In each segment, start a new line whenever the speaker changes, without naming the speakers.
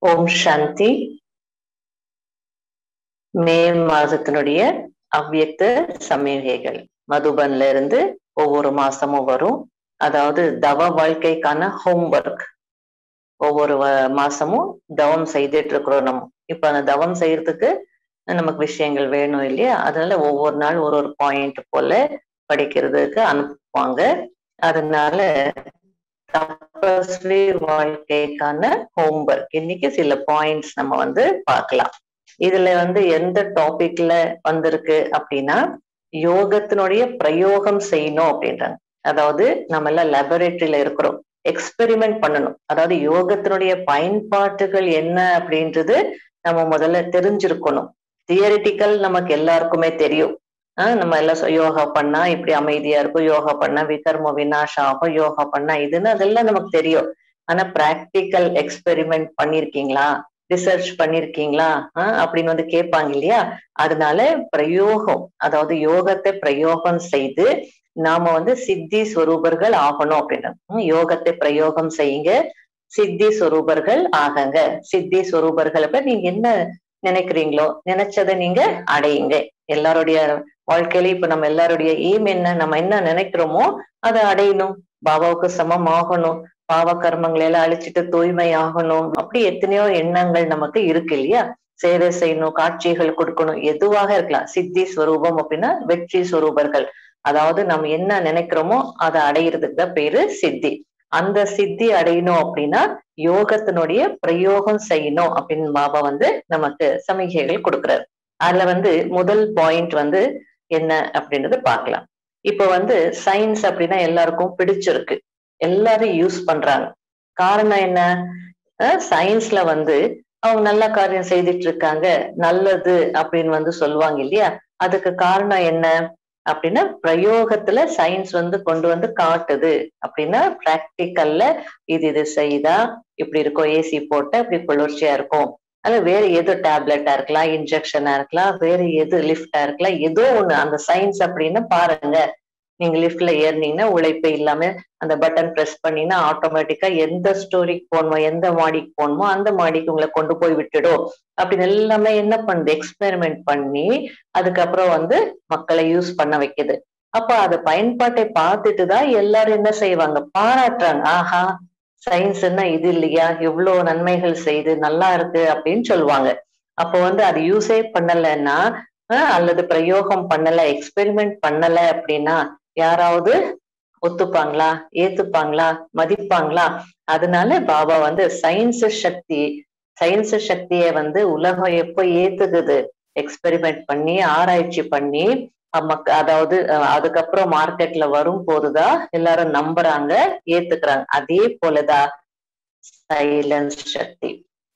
ஓம் சாந்தி மே மாதத்தினுடைய அவ்வியக்த சமீகைகள் மதுபன்ல இருந்து ஒவ்வொரு மாசமும் வரும் அதாவது தவ வாழ்க்கைக்கான ஹோம்ஒர்க் ஒவ்வொரு வ- மாசமும் தவம் செய்துட்டு இருக்கிறோம் நம்ம இப்ப அந்த தவம் செய்யறதுக்கு நமக்கு விஷயங்கள் வேணும் இல்லையா அதனால ஒவ்வொரு நாள் ஒரு ஒரு பாயிண்ட் போல படிக்கிறதுக்கு அனுப்புவாங்க அதனால தபஸ்வி வாழ்க்கைக்கான ஹோம்ஒர்க் இன்னைக்கு சில பாயிண்ட்ஸ் நம்ம வந்து பார்க்கலாம் இதுல வந்து எந்த டாபிக்ல வந்திருக்கு அப்படின்னா யோகத்தினுடைய பிரயோகம் செய்யணும் அப்படின்றாங்க அதாவது நம்ம எல்லாம் லெபரேட்டரியில இருக்கிறோம் எக்ஸ்பெரிமெண்ட் பண்ணணும் அதாவது யோகத்தினுடைய பயன்பாட்டுகள் என்ன அப்படின்றது நம்ம முதல்ல தெரிஞ்சிருக்கணும் தியரிட்டிக்கல் நமக்கு எல்லாருக்குமே தெரியும் ஆஹ் நம்ம எல்லாம் சொ- யோகா பண்ணா இப்படி அமைதியா இருக்கும் யோகா பண்ணா விகர்ம வினாசம் ஆகும் யோகா பண்ணா இதுன்னு அதெல்லாம் நமக்கு தெரியும் ஆனா பிராக்டிக்கல் எக்ஸ்பெரிமெண்ட் பண்ணிருக்கீங்களா ரிசர்ச் பண்ணிருக்கீங்களா ஆஹ் அப்படின்னு வந்து கேட்பாங்க இல்லையா அதனால பிரயோகம் அதாவது யோகத்தை பிரயோகம் செய்து நாம வந்து சித்தி ஸ்வரூபர்கள் ஆகணும் அப்படின்னு ஹம், யோகத்தை பிரயோகம் செய்யுங்க சித்தி ஸ்வரூபர்கள் ஆகங்க சித்தி ஸ்வரூபர்கள் அப்ப நீங்க என்ன நினைக்கிறீங்களோ நினைச்சதை நீங்க அடையுங்க எல்லாருடைய வாழ்க்கையில இப்ப நம்ம எல்லாருடைய எய்ம் என்ன நம்ம என்ன நினைக்கிறோமோ அதை அடையணும் பாபாவுக்கு சமம் ஆகணும் பாவ கர்மங்களை எல்லாம் அழிச்சிட்டு தூய்மை ஆகணும் அப்படி எத்தனையோ எண்ணங்கள் நமக்கு இருக்கு இல்லையா சேவை செய்யணும் காட்சிகள் கொடுக்கணும் எதுவாக இருக்கலாம் சித்தி ஸ்வரூபம் அப்படின்னா வெற்றி ஸ்வரூபர்கள் அதாவது நம்ம என்ன நினைக்கிறோமோ அதை அடையிறதுக்கு தான் பேரு சித்தி அந்த சித்தி அடையணும் அப்படின்னா யோகத்தினுடைய பிரயோகம் செய்யணும் அப்படின்னு பாபா வந்து நமக்கு சமிகைகள் கொடுக்கிறார் அதுல வந்து முதல் பாயிண்ட் வந்து என்ன அப்படின்றத பார்க்கலாம் இப்போ வந்து சயின்ஸ் அப்படின்னா எல்லாருக்கும் பிடிச்சிருக்கு எல்லாரும் யூஸ் பண்றாங்க காரணம் என்ன சயின்ஸ்ல வந்து அவங்க நல்ல காரியம் செய்துட்டு இருக்காங்க நல்லது அப்படின்னு வந்து சொல்லுவாங்க இல்லையா அதுக்கு காரணம் என்ன அப்படின்னா பிரயோகத்துல சயின்ஸ் வந்து கொண்டு வந்து காட்டுது அப்படின்னா பிராக்டிக்கல்ல இது இது செய்தா இப்படி இருக்கும் ஏசி போட்டா இப்படி குளிர்ச்சியா இருக்கும் அது வேற ஏதோ டேப்லெட்டா இருக்கலாம் இன்ஜெக்ஷனா இருக்கலாம் வேற எது லிஃப்டா இருக்கலாம் ஏதோ ஒண்ணு அந்த சயின்ஸ் அப்படின்னு பாருங்க நீங்க லிஃப்ட்ல ஏறினீங்கன்னா உழைப்பே இல்லாம அந்த பட்டன் பிரஸ் பண்ணீங்கன்னா ஆட்டோமேட்டிக்கா எந்த ஸ்டோரிக்கு போகணுமோ எந்த மாடிக்கு போகணுமோ அந்த மாடிக்கு உங்களை கொண்டு போய் விட்டுடும் அப்படின்னு எல்லாமே என்ன பண்ணுது எக்ஸ்பெரிமெண்ட் பண்ணி அதுக்கப்புறம் வந்து மக்களை யூஸ் பண்ண வைக்குது அப்ப அது பயன்பாட்டை பார்த்துட்டு தான் எல்லாரும் என்ன செய்வாங்க பாராட்டுறாங்க ஆஹா சயின்ஸ்னா இது இல்லையா இவ்வளவு நன்மைகள் செய்து நல்லா இருக்கு அப்படின்னு சொல்லுவாங்க அப்ப வந்து அது யூஸே பண்ணலைன்னா ஆஹ் அல்லது பிரயோகம் பண்ணல எக்ஸ்பெரிமெண்ட் பண்ணல அப்படின்னா யாராவது ஒத்துப்பாங்களா ஏத்துப்பாங்களா மதிப்பாங்களா அதனால பாபா வந்து சயின்ஸ் சக்தி சயின்ஸ் சக்தியை வந்து உலகம் எப்போ ஏத்துக்குது எக்ஸ்பெரிமெண்ட் பண்ணி ஆராய்ச்சி பண்ணி நமக்கு அதாவது அஹ், அதுக்கப்புறம் மார்க்கெட்ல வரும் போதுதான் எல்லாரும் நம்புறாங்க ஏத்துக்கிறாங்க அதே போலதான் சைலன்ஸ் சக்தி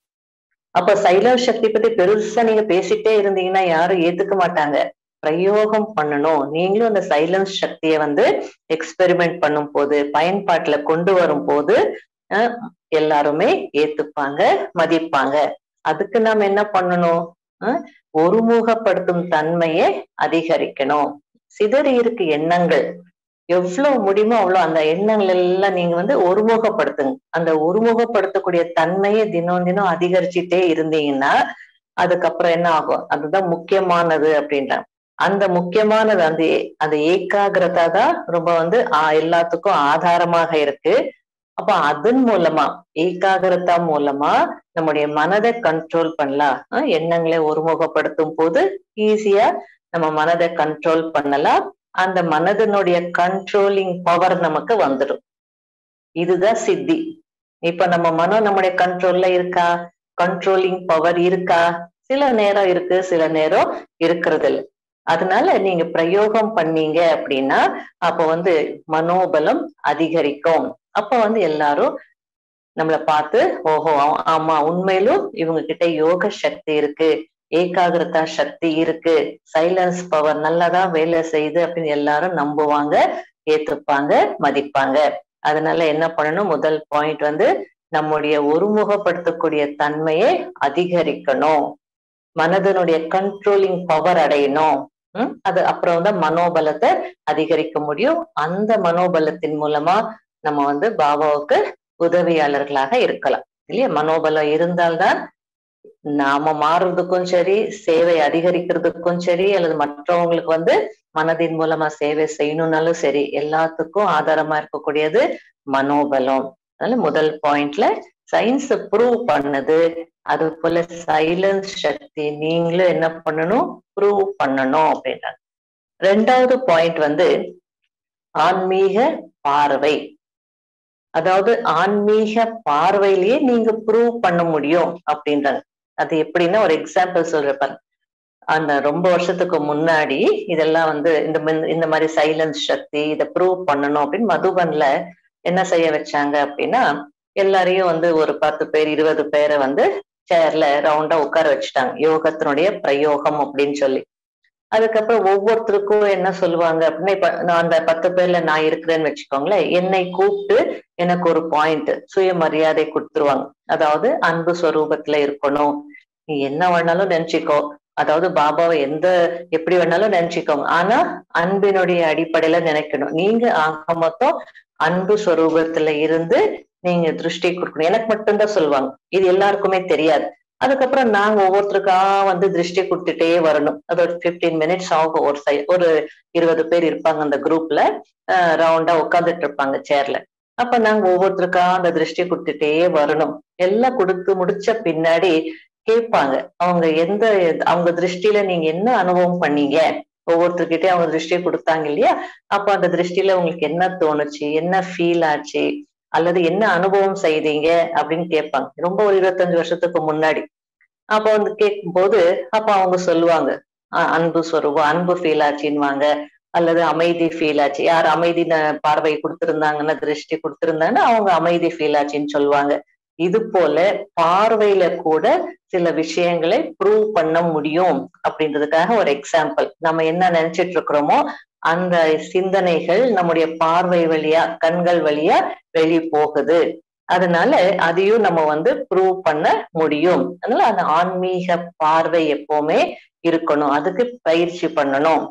அப்ப சைலன்ஸ் சக்தி பத்தி பெருசா நீங்க பேசிட்டே இருந்தீங்கன்னா யாரும் ஏத்துக்க மாட்டாங்க பிரயோகம் பண்ணணும் நீங்களும் அந்த சைலன்ஸ் சக்தியை வந்து எக்ஸ்பெரிமெண்ட் பண்ணும் போது பயன்பாட்டுல கொண்டு வரும் போது அஹ், எல்லாருமே ஏத்துப்பாங்க மதிப்பாங்க அதுக்கு நாம என்ன பண்ணணும் அஹ், ஒருமுகப்படுத்தும் தன்மையை அதிகரிக்கணும் சிதறி இருக்கு எண்ணங்கள் எவ்வளவு முடியுமோ அவ்வளவு அந்த எண்ணங்கள் எல்லாம் நீங்க வந்து ஒருமுகப்படுத்துங்க அந்த ஒருமுகப்படுத்தக்கூடிய தன்மையை தினம் தினம் அதிகரிச்சுட்டே இருந்தீங்கன்னா அதுக்கப்புறம் என்ன ஆகும் அதுதான் முக்கியமானது அப்படின்றாங்க அந்த முக்கியமானது அந்த ஏ- அந்த ஏகாகிரதா தான் ரொம்ப வந்து ஆ- எல்லாத்துக்கும் ஆதாரமாக இருக்கு அப்ப அதன் மூலமா ஏகாகிரதா மூலமா நம்முடைய மனதை கண்ட்ரோல் பண்ணலாம் அஹ் எண்ணங்களை ஒருமுகப்படுத்தும் போது ஈஸியா நம்ம மனதை கண்ட்ரோல் பண்ணலாம் அந்த மனதினுடைய கண்ட்ரோலிங் பவர் நமக்கு வந்துடும் இதுதான் சித்தி இப்ப நம்ம மனம் நம்முடைய கண்ட்ரோல்ல இருக்கா கண்ட்ரோலிங் பவர் இருக்கா சில நேரம் இருக்கு சில நேரம் இருக்கிறது இல்ல அதனால நீங்க பிரயோகம் பண்ணீங்க அப்படின்னா அப்ப வந்து மனோபலம் அதிகரிக்கும் அப்ப வந்து எல்லாரும் நம்மளை பார்த்து ஓஹோ ஆ- ஆமா உண்மையிலும் இவங்க கிட்ட யோக சக்தி இருக்கு ஏகாகிரதா சக்தி இருக்கு சைலன்ஸ் பவர் நல்லாதான் வேலை செய்யுது அப்படின்னு எல்லாரும் நம்புவாங்க ஏத்துப்பாங்க மதிப்பாங்க அதனால என்ன பண்ணணும் முதல் பாயிண்ட் வந்து நம்முடைய ஒருமுகப்படுத்தக்கூடிய தன்மையை அதிகரிக்கணும் மனதனுடைய கண்ட்ரோலிங் பவர் அடையணும் உம் அது அப்புறம் வந்து மனோபலத்தை அதிகரிக்க முடியும் அந்த மனோபலத்தின் மூலமா நம்ம வந்து பாபாவுக்கு உதவியாளர்களாக இருக்கலாம் இல்லையா மனோபலம் இருந்தால்தான் நாம மாறுறதுக்கும் சரி சேவை அதிகரிக்கிறதுக்கும் சரி அல்லது மற்றவங்களுக்கு வந்து மனதின் மூலமா சேவை செய்யணும்னாலும் சரி எல்லாத்துக்கும் ஆதாரமா இருக்கக்கூடியது மனோபலம் அதனால முதல் பாயிண்ட்ல சயின்ஸ் ப்ரூவ் பண்ணுது அது போல சைலன்ஸ் சக்தி நீங்களும் என்ன பண்ணணும் ப்ரூவ் பண்ணணும் அப்படின்றாங்க ரெண்டாவது பாயிண்ட் வந்து ஆன்மீக பார்வை அதாவது ஆன்மீக பார்வையிலேயே நீங்க ப்ரூவ் பண்ண முடியும் அப்படின்றாங்க அது எப்படின்னா ஒரு எக்ஸாம்பிள் சொல்றப்ப அந்த ரொம்ப வருஷத்துக்கு முன்னாடி இதெல்லாம் வந்து இந்த இந்த மாதிரி சைலன்ஸ் சக்தி இதை ப்ரூவ் பண்ணணும் அப்படின்னு மதுபன்ல என்ன செய்ய வச்சாங்க அப்படின்னா எல்லாரையும் வந்து ஒரு பத்து பேர் இருபது பேரை வந்து சேர்ல ரவுண்டா உட்கார வச்சுட்டாங்க யோகத்தினுடைய பிரயோகம் அப்படின்னு சொல்லி அதுக்கப்புறம் ஒவ்வொருத்தருக்கும் என்ன சொல்லுவாங்க அப்படின்னா இப்ப நான் அந்த பத்து பேர்ல நான் இருக்கிறேன்னு வச்சுக்கோங்களேன் என்னை கூப்பிட்டு எனக்கு ஒரு பாயிண்ட் சுயமரியாதை கொடுத்துருவாங்க அதாவது அன்பு ஸ்வரூபத்துல இருக்கணும் நீ என்ன வேணாலும் நினைச்சுக்கோ அதாவது பாபாவை எந்த எப்படி வேணாலும் நினைச்சுக்கோங்க ஆனா அன்பினுடைய அடிப்படையில நினைக்கணும் நீங்க ஆக மொத்தம் அன்பு ஸ்வரூபத்துல இருந்து நீங்க திருஷ்டி கொடுக்கணும் எனக்கு மட்டும்தான் சொல்லுவாங்க இது எல்லாருக்குமே தெரியாது அதுக்கப்புறம் நாங்க ஒவ்வொருத்தருக்கா வந்து திருஷ்டி கொடுத்துட்டே வரணும் அது ஒரு பிப்டீன் மினிட்ஸ் ஆகும் ஒரு சை ஒரு இருபது பேர் இருப்பாங்க அந்த குரூப்ல ரவுண்டா உட்காந்துட்டு இருப்பாங்க சேர்ல அப்ப நாங்க ஒவ்வொருத்தருக்கா அந்த திருஷ்டி கொடுத்துட்டே வரணும் எல்லாம் கொடுத்து முடிச்ச பின்னாடி கேட்பாங்க அவங்க எந்த அவங்க திருஷ்டியில நீங்க என்ன அனுபவம் பண்ணீங்க ஒவ்வொருத்தர்கிட்டயும் அவங்க திருஷ்டியை கொடுத்தாங்க இல்லையா அப்ப அந்த திருஷ்டியில உங்களுக்கு என்ன தோணுச்சு என்ன ஃபீல் ஆச்சு அல்லது என்ன அனுபவம் செய்தீங்க அப்படின்னு கேட்பாங்க ரொம்ப ஒரு இருபத்தஞ்சு வருஷத்துக்கு முன்னாடி அப்ப வந்து கேட்கும் போது அப்ப அவங்க சொல்லுவாங்க அன்பு ஸ்வரூபம் அன்பு ஃபீல் ஆச்சுன்னுவாங்க அல்லது அமைதி ஃபீல் ஆச்சு யார் அமைதி பார்வை கொடுத்திருந்தாங்கன்னா திருஷ்டி கொடுத்திருந்தாங்கன்னா அவங்க அமைதி ஃபீல் ஆச்சுன்னு சொல்லுவாங்க இது போல பார்வையில கூட சில விஷயங்களை ப்ரூவ் பண்ண முடியும் அப்படின்றதுக்காக ஒரு எக்ஸாம்பிள் நம்ம என்ன நினைச்சிட்டு இருக்கிறோமோ அந்த சிந்தனைகள் நம்முடைய பார்வை வழியா கண்கள் வழியா வெளி போகுது அதனால அதையும் நம்ம வந்து ப்ரூவ் பண்ண முடியும் அதனால அந்த ஆன்மீக பார்வை எப்பவுமே இருக்கணும் அதுக்கு பயிற்சி பண்ணணும்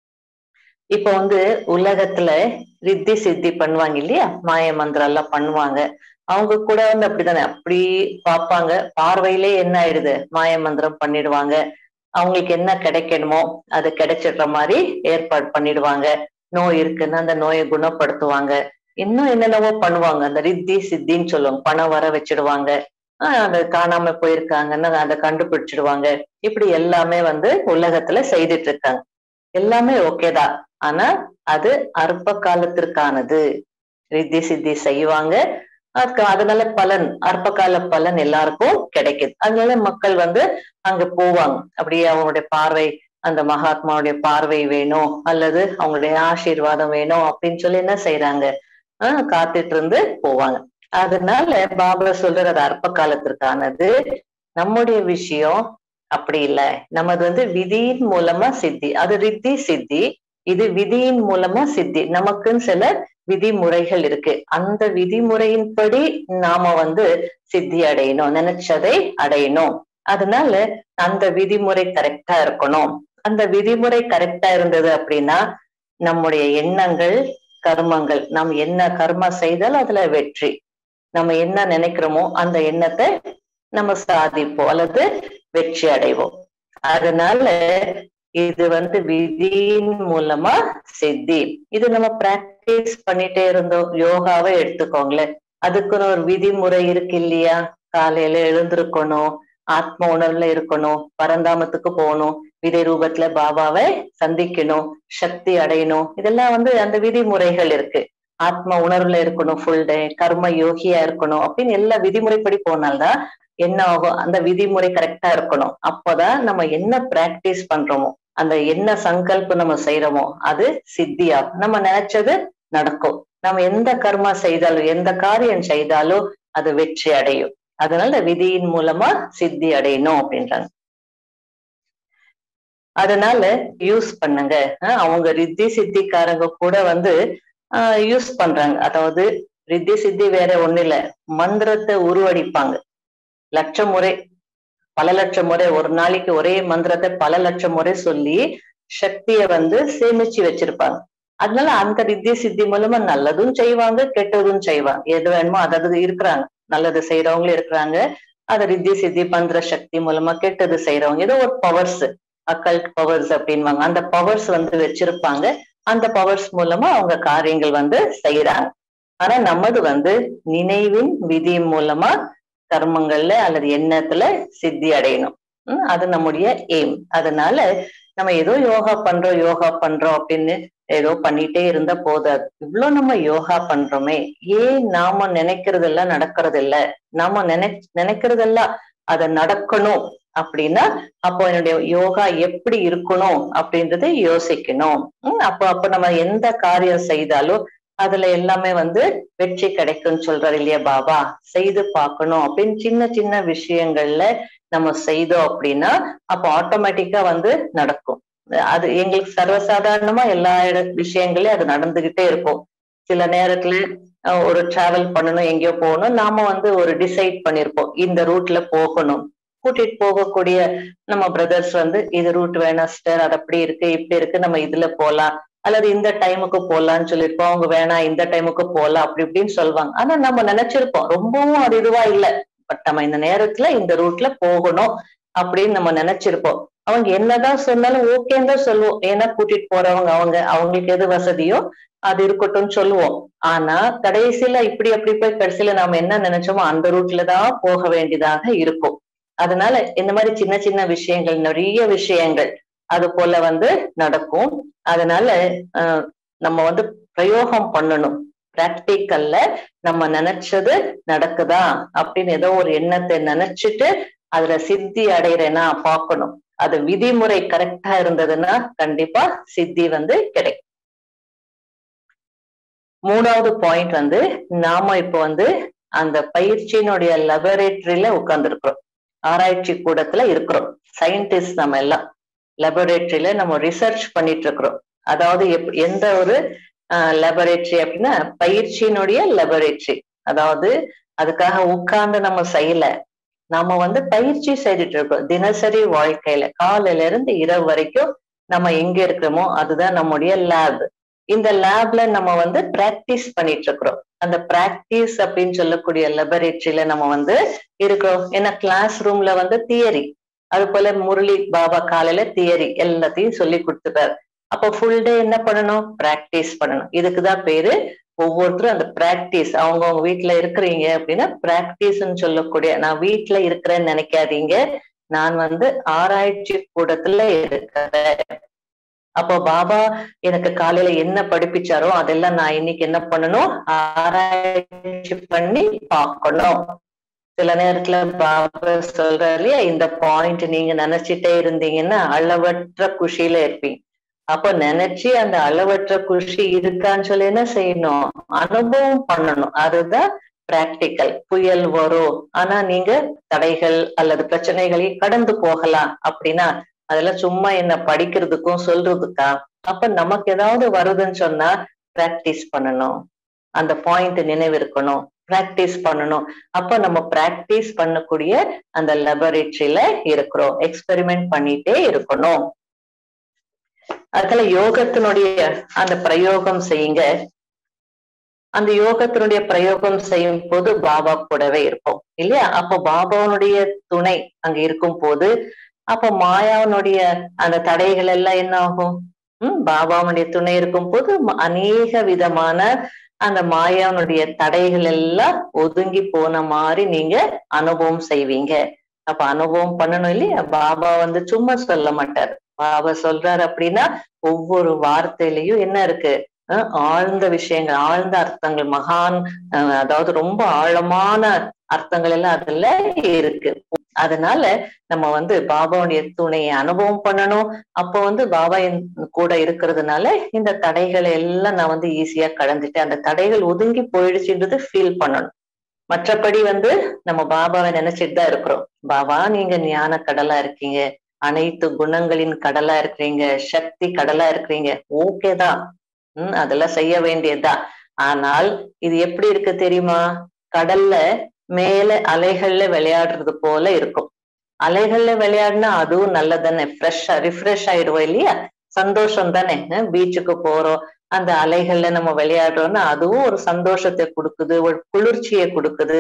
இப்ப வந்து உலகத்துல ரித்தி சித்தி பண்ணுவாங்க இல்லையா மாய மந்திரம் எல்லாம் பண்ணுவாங்க அவங்க கூட வந்து அப்படித்தானே அப்படி பார்ப்பாங்க பார்வையிலே என்ன ஆயிடுது மாய மந்திரம் பண்ணிடுவாங்க அவங்களுக்கு என்ன கிடைக்கணுமோ அது கிடைச்சிடுற மாதிரி ஏற்பாடு பண்ணிடுவாங்க நோய் இருக்குன்னா அந்த நோயை குணப்படுத்துவாங்க இன்னும் என்னென்னவோ பண்ணுவாங்க அந்த ரித்தி சித்தின்னு சொல்லுவாங்க பணம் வர வச்சிடுவாங்க ஆஹ் அந்த காணாம போயிருக்காங்கன்னா அதை கண்டுபிடிச்சிடுவாங்க இப்படி எல்லாமே வந்து உலகத்துல செய்துட்டு இருக்காங்க எல்லாமே ஓகேதான் ஆனா அது அற்ப காலத்திற்கானது ரித்தி சித்தி செய்வாங்க அதுக்கு அதனால பலன் அற்ப கால பலன் எல்லாருக்கும் கிடைக்குது அதனால மக்கள் வந்து அங்க போவாங்க அப்படியே அவங்களுடைய பார்வை அந்த மகாத்மாவுடைய பார்வை வேணும் அல்லது அவங்களுடைய ஆசீர்வாதம் வேணும் அப்படின்னு சொல்லி என்ன செய்யறாங்க ஆஹ் காத்துட்டு இருந்து போவாங்க அதனால பாபா சொல்றது அது அற்ப காலத்திற்கானது நம்முடைய விஷயம் அப்படி இல்லை நமது வந்து விதியின் மூலமா சித்தி அது ரித்தி சித்தி இது விதியின் மூலமா சித்தி நமக்குன்னு சில விதிமுறைகள் இருக்கு அந்த விதிமுறையின்படி நாம வந்து சித்தி அடையணும் நினைச்சதை அடையணும் அதனால அந்த விதிமுறை கரெக்டா இருக்கணும் அந்த விதிமுறை கரெக்டா இருந்தது அப்படின்னா நம்முடைய எண்ணங்கள் கர்மங்கள் நாம் என்ன கர்மா செய்தால் அதுல வெற்றி நம்ம என்ன நினைக்கிறோமோ அந்த எண்ணத்தை நம்ம சாதிப்போம் அல்லது வெற்றி அடைவோம் அதனால இது வந்து விதியின் மூலமா சித்தி இது நம்ம பிராக்டிஸ் பண்ணிட்டே இருந்தோம் யோகாவை எடுத்துக்கோங்களேன் அதுக்குன்னு ஒரு விதிமுறை இருக்கு இல்லையா காலையில எழுந்திருக்கணும் ஆத்ம உணர்வுல இருக்கணும் பரந்தாமத்துக்கு போகணும் விதை ரூபத்துல பாபாவை சந்திக்கணும் சக்தி அடையணும் இதெல்லாம் வந்து அந்த விதிமுறைகள் இருக்கு ஆத்ம உணர்வுல இருக்கணும் ஃபுல் டே கர்ம யோகியா இருக்கணும் அப்படின்னு எல்லா விதிமுறைப்படி போனால்தான் என்ன ஆகும் அந்த விதிமுறை கரெக்டா இருக்கணும் அப்போதான் நம்ம என்ன பிராக்டிஸ் பண்றோமோ அந்த என்ன சங்கல்பம் நம்ம செய்யறோமோ அது சித்தியாகும் நம்ம நினைச்சது நடக்கும் நம்ம எந்த கர்மா செய்தாலும் எந்த காரியம் செய்தாலும் அது வெற்றி அடையும் அதனால விதியின் மூலமா சித்தி அடையணும் அப்படின்றாங்க அதனால யூஸ் பண்ணுங்க அவங்க ரித்தி சித்திக்காரங்க கூட வந்து யூஸ் பண்றாங்க அதாவது ரித்தி சித்தி வேற ஒண்ணு இல்ல மந்திரத்தை உருவடிப்பாங்க லட்சம் முறை பல லட்சம் முறை ஒரு நாளைக்கு ஒரே மந்திரத்தை பல லட்சம் முறை சொல்லி சக்திய வந்து சேமிச்சு வச்சிருப்பாங்க அதனால அந்த ரித்தி சித்தி மூலமா நல்லதும் செய்வாங்க கெட்டதும் செய்வாங்க எது வேணுமோ அதாவது இருக்கிறாங்க நல்லது செய்யறவங்களும் இருக்கிறாங்க அதை ரித்தி சித்தி பந்திர சக்தி மூலமா கெட்டது செய்யறவங்க ஏதோ ஒரு பவர்ஸ் அக்கல்ட் பவர்ஸ் அப்படின்வாங்க அந்த பவர்ஸ் வந்து வச்சிருப்பாங்க அந்த பவர்ஸ் மூலமா அவங்க காரியங்கள் வந்து செய்யறாங்க ஆனா நமது வந்து நினைவின் விதி மூலமா கர்மங்கள்ல அல்லது எண்ணத்துல சித்தி அடையணும் உம் அது நம்முடைய எய்ம் அதனால நம்ம ஏதோ யோகா பண்றோம் யோகா பண்றோம் அப்படின்னு ஏதோ பண்ணிட்டே இருந்தா போதாது இவ்வளவு நம்ம யோகா பண்றோமே ஏன் நாம நினைக்கிறதெல்லாம் நடக்கிறது இல்ல நாம நினை நினைக்கிறதெல்லாம் அதை நடக்கணும் அப்படின்னா அப்போ என்னுடைய யோகா எப்படி இருக்கணும் அப்படின்றத யோசிக்கணும் உம் அப்போ அப்ப நம்ம எந்த காரியம் செய்தாலும் அதுல எல்லாமே வந்து வெற்றி கிடைக்கும்னு சொல்றாரு இல்லையா பாபா செய்து பார்க்கணும் அப்படின்னு சின்ன சின்ன விஷயங்கள்ல நம்ம செய்தோம் அப்படின்னா அப்போ ஆட்டோமேட்டிக்கா வந்து நடக்கும் அது எங்களுக்கு சர்வசாதாரணமா எல்லா இட விஷயங்களையும் அது நடந்துகிட்டே இருக்கும் சில நேரத்துல ஒரு டிராவல் பண்ணணும் எங்கேயோ போகணும் நாம வந்து ஒரு டிசைட் பண்ணிருப்போம் இந்த ரூட்ல போகணும் கூட்டிட்டு போகக்கூடிய நம்ம பிரதர்ஸ் வந்து இது ரூட் வேணாம் சிஸ்டர் அது அப்படி இருக்கு இப்படி இருக்கு நம்ம இதுல போலாம் அல்லது இந்த டைமுக்கு போலாம்னு சொல்லியிருப்போம் அவங்க வேணாம் இந்த டைமுக்கு போலாம் அப்படி இப்படின்னு சொல்லுவாங்க ஆனா நம்ம நினைச்சிருப்போம் ரொம்பவும் அது இதுவா இல்ல பட் நம்ம இந்த நேரத்துல இந்த ரூட்ல போகணும் அப்படின்னு நம்ம நினைச்சிருப்போம் அவங்க என்னதான் சொன்னாலும் ஓகேன்னு தான் சொல்லுவோம் ஏன்னா கூட்டிட்டு போறவங்க அவங்க அவங்களுக்கு எது வசதியோ அது இருக்கட்டும்னு சொல்லுவோம் ஆனா கடைசியில இப்படி அப்படி போய் கடைசியில நாம என்ன நினைச்சோமோ அந்த ரூட்ல தான் போக வேண்டியதாக இருக்கும் அதனால இந்த மாதிரி சின்ன சின்ன விஷயங்கள் நிறைய விஷயங்கள் அது போல வந்து நடக்கும் அதனால அஹ் நம்ம வந்து பிரயோகம் பண்ணணும் பிராக்டிக்கல்ல நம்ம நினைச்சது நடக்குதா அப்படின்னு ஏதோ ஒரு எண்ணத்தை நினைச்சிட்டு அதுல சித்தி அடையிறேன்னா பார்க்கணும் அது விதிமுறை கரெக்டா இருந்ததுன்னா கண்டிப்பா சித்தி வந்து கிடைக்கும் மூணாவது பாயிண்ட் வந்து நாம இப்ப வந்து அந்த பயிற்சியினுடைய லெபரேட்டரியில உட்கார்ந்துருக்கிறோம் ஆராய்ச்சி கூடத்துல இருக்கிறோம் சயின்டிஸ்ட் நம்ம எல்லாம் லெபரேட்டரியில நம்ம ரிசர்ச் பண்ணிட்டு இருக்கிறோம் அதாவது எப் எந்த ஒரு லெபரேட்டரி அப்படின்னா பயிற்சியினுடைய லெபரேட்டரி அதாவது அதுக்காக உட்கார்ந்து நம்ம செய்யல நாம வந்து பயிற்சி செய்துட்டு இருக்கோம் தினசரி வாழ்க்கையில காலையில இருந்து இரவு வரைக்கும் நம்ம எங்க இருக்கிறோமோ அதுதான் நம்முடைய லேப் இந்த லேப்ல நம்ம வந்து பிராக்டிஸ் பண்ணிட்டு இருக்கிறோம் அந்த பிராக்டிஸ் அப்படின்னு சொல்லக்கூடிய லெபரேட்டரியில நம்ம வந்து இருக்கிறோம் ஏன்னா கிளாஸ் ரூம்ல வந்து தியரி அது போல முரளி பாபா காலையில தியரி எல்லாத்தையும் சொல்லி கொடுத்துட்டாரு அப்போ ஃபுல் டே என்ன பண்ணணும் பிராக்டிஸ் பண்ணணும் இதுக்குதான் பேரு ஒவ்வொருத்தரும் அந்த பிராக்டிஸ் அவங்கவுங்க வீட்டுல இருக்கிறீங்க அப்படின்னா பிராக்டிஸ்ன்னு சொல்லக்கூடிய நான் வீட்டுல இருக்கிறேன்னு நினைக்காதீங்க நான் வந்து ஆராய்ச்சி கூடத்துல இருக்கிறேன் அப்போ பாபா எனக்கு காலையில என்ன படிப்பிச்சாரோ அதெல்லாம் நான் இன்னைக்கு என்ன பண்ணணும் ஆராய்ச்சி பண்ணி பார்க்கணும் சில நேரத்துல பாபா சொல்றாரு இல்லையா இந்த பாயிண்ட் நீங்க நினைச்சிட்டே இருந்தீங்கன்னா அளவற்ற குஷியில இருப்பீங்க அப்ப நினைச்சு அந்த அளவற்ற குஷி இருக்கான்னு சொல்லி என்ன செய்யணும் அனுபவம் பண்ணணும் அதுதான் பிராக்டிக்கல் புயல் வரும் ஆனா நீங்க தடைகள் அல்லது பிரச்சனைகளை கடந்து போகலாம் அப்படின்னா அதெல்லாம் சும்மா என்ன படிக்கிறதுக்கும் சொல்றதுக்கா அப்ப நமக்கு ஏதாவது வருதுன்னு சொன்னா பிராக்டிஸ் பண்ணணும் அந்த பாயிண்ட் நினைவு இருக்கணும் பிராக்டிஸ் பண்ணணும் அப்ப நம்ம பிராக்டிஸ் பண்ணக்கூடிய அந்த லெபரேட்டரியில இருக்கிறோம் எக்ஸ்பெரிமெண்ட் பண்ணிட்டே இருக்கணும் அதுல யோகத்தினுடைய அந்த பிரயோகம் செய்யுங்க அந்த யோகத்தினுடைய பிரயோகம் செய்யும் போது பாபா கூடவே இருக்கும் இல்லையா அப்போ பாபாவுடைய துணை அங்க இருக்கும் போது அப்ப மாயாவனுடைய அந்த தடைகள் எல்லாம் என்ன ஆகும் உம் பாபாவுடைய துணை இருக்கும் போது அநேக விதமான அந்த மாயாவனுடைய தடைகள் எல்லாம் ஒதுங்கி போன மாதிரி நீங்க அனுபவம் செய்வீங்க அப்ப அனுபவம் பண்ணணும் இல்லையா பாபா வந்து சும்மா சொல்ல மாட்டார் பாபா சொல்றாரு அப்படின்னா ஒவ்வொரு வார்த்தையிலையும் என்ன இருக்கு ஆழ்ந்த விஷயங்கள் ஆழ்ந்த அர்த்தங்கள் மகான் அதாவது ரொம்ப ஆழமான அர்த்தங்கள் எல்லாம் அதுல இருக்கு அதனால நம்ம வந்து பாபாவுடைய துணையை அனுபவம் பண்ணணும் அப்போ வந்து பாபா கூட இருக்கிறதுனால இந்த தடைகளை எல்லாம் நான் வந்து ஈஸியா கடந்துட்டேன் அந்த தடைகள் ஒதுங்கி போயிடுச்சுன்றது ஃபீல் பண்ணணும் மற்றபடி வந்து நம்ம பாபாவை நினைச்சிட்டு தான் இருக்கிறோம் பாபா நீங்க ஞான கடலா இருக்கீங்க அனைத்து குணங்களின் கடலா இருக்கிறீங்க சக்தி கடலா இருக்கிறீங்க ஓகே தான் உம் அதெல்லாம் செய்ய வேண்டியதுதான் ஆனால் இது எப்படி இருக்கு தெரியுமா கடல்ல மேல அலைகள்ல விளையாடுறது போல இருக்கும் அலைகள்ல விளையாடினா அதுவும் நல்லதானே ஃப்ரெஷ்ஷா ரிஃப்ரெஷ் ஆயிடுவோம் இல்லையா சந்தோஷம் தானே பீச்சுக்கு போறோம் அந்த அலைகள்ல நம்ம விளையாடுறோம்னா அதுவும் ஒரு சந்தோஷத்தை கொடுக்குது ஒரு குளிர்ச்சியை கொடுக்குது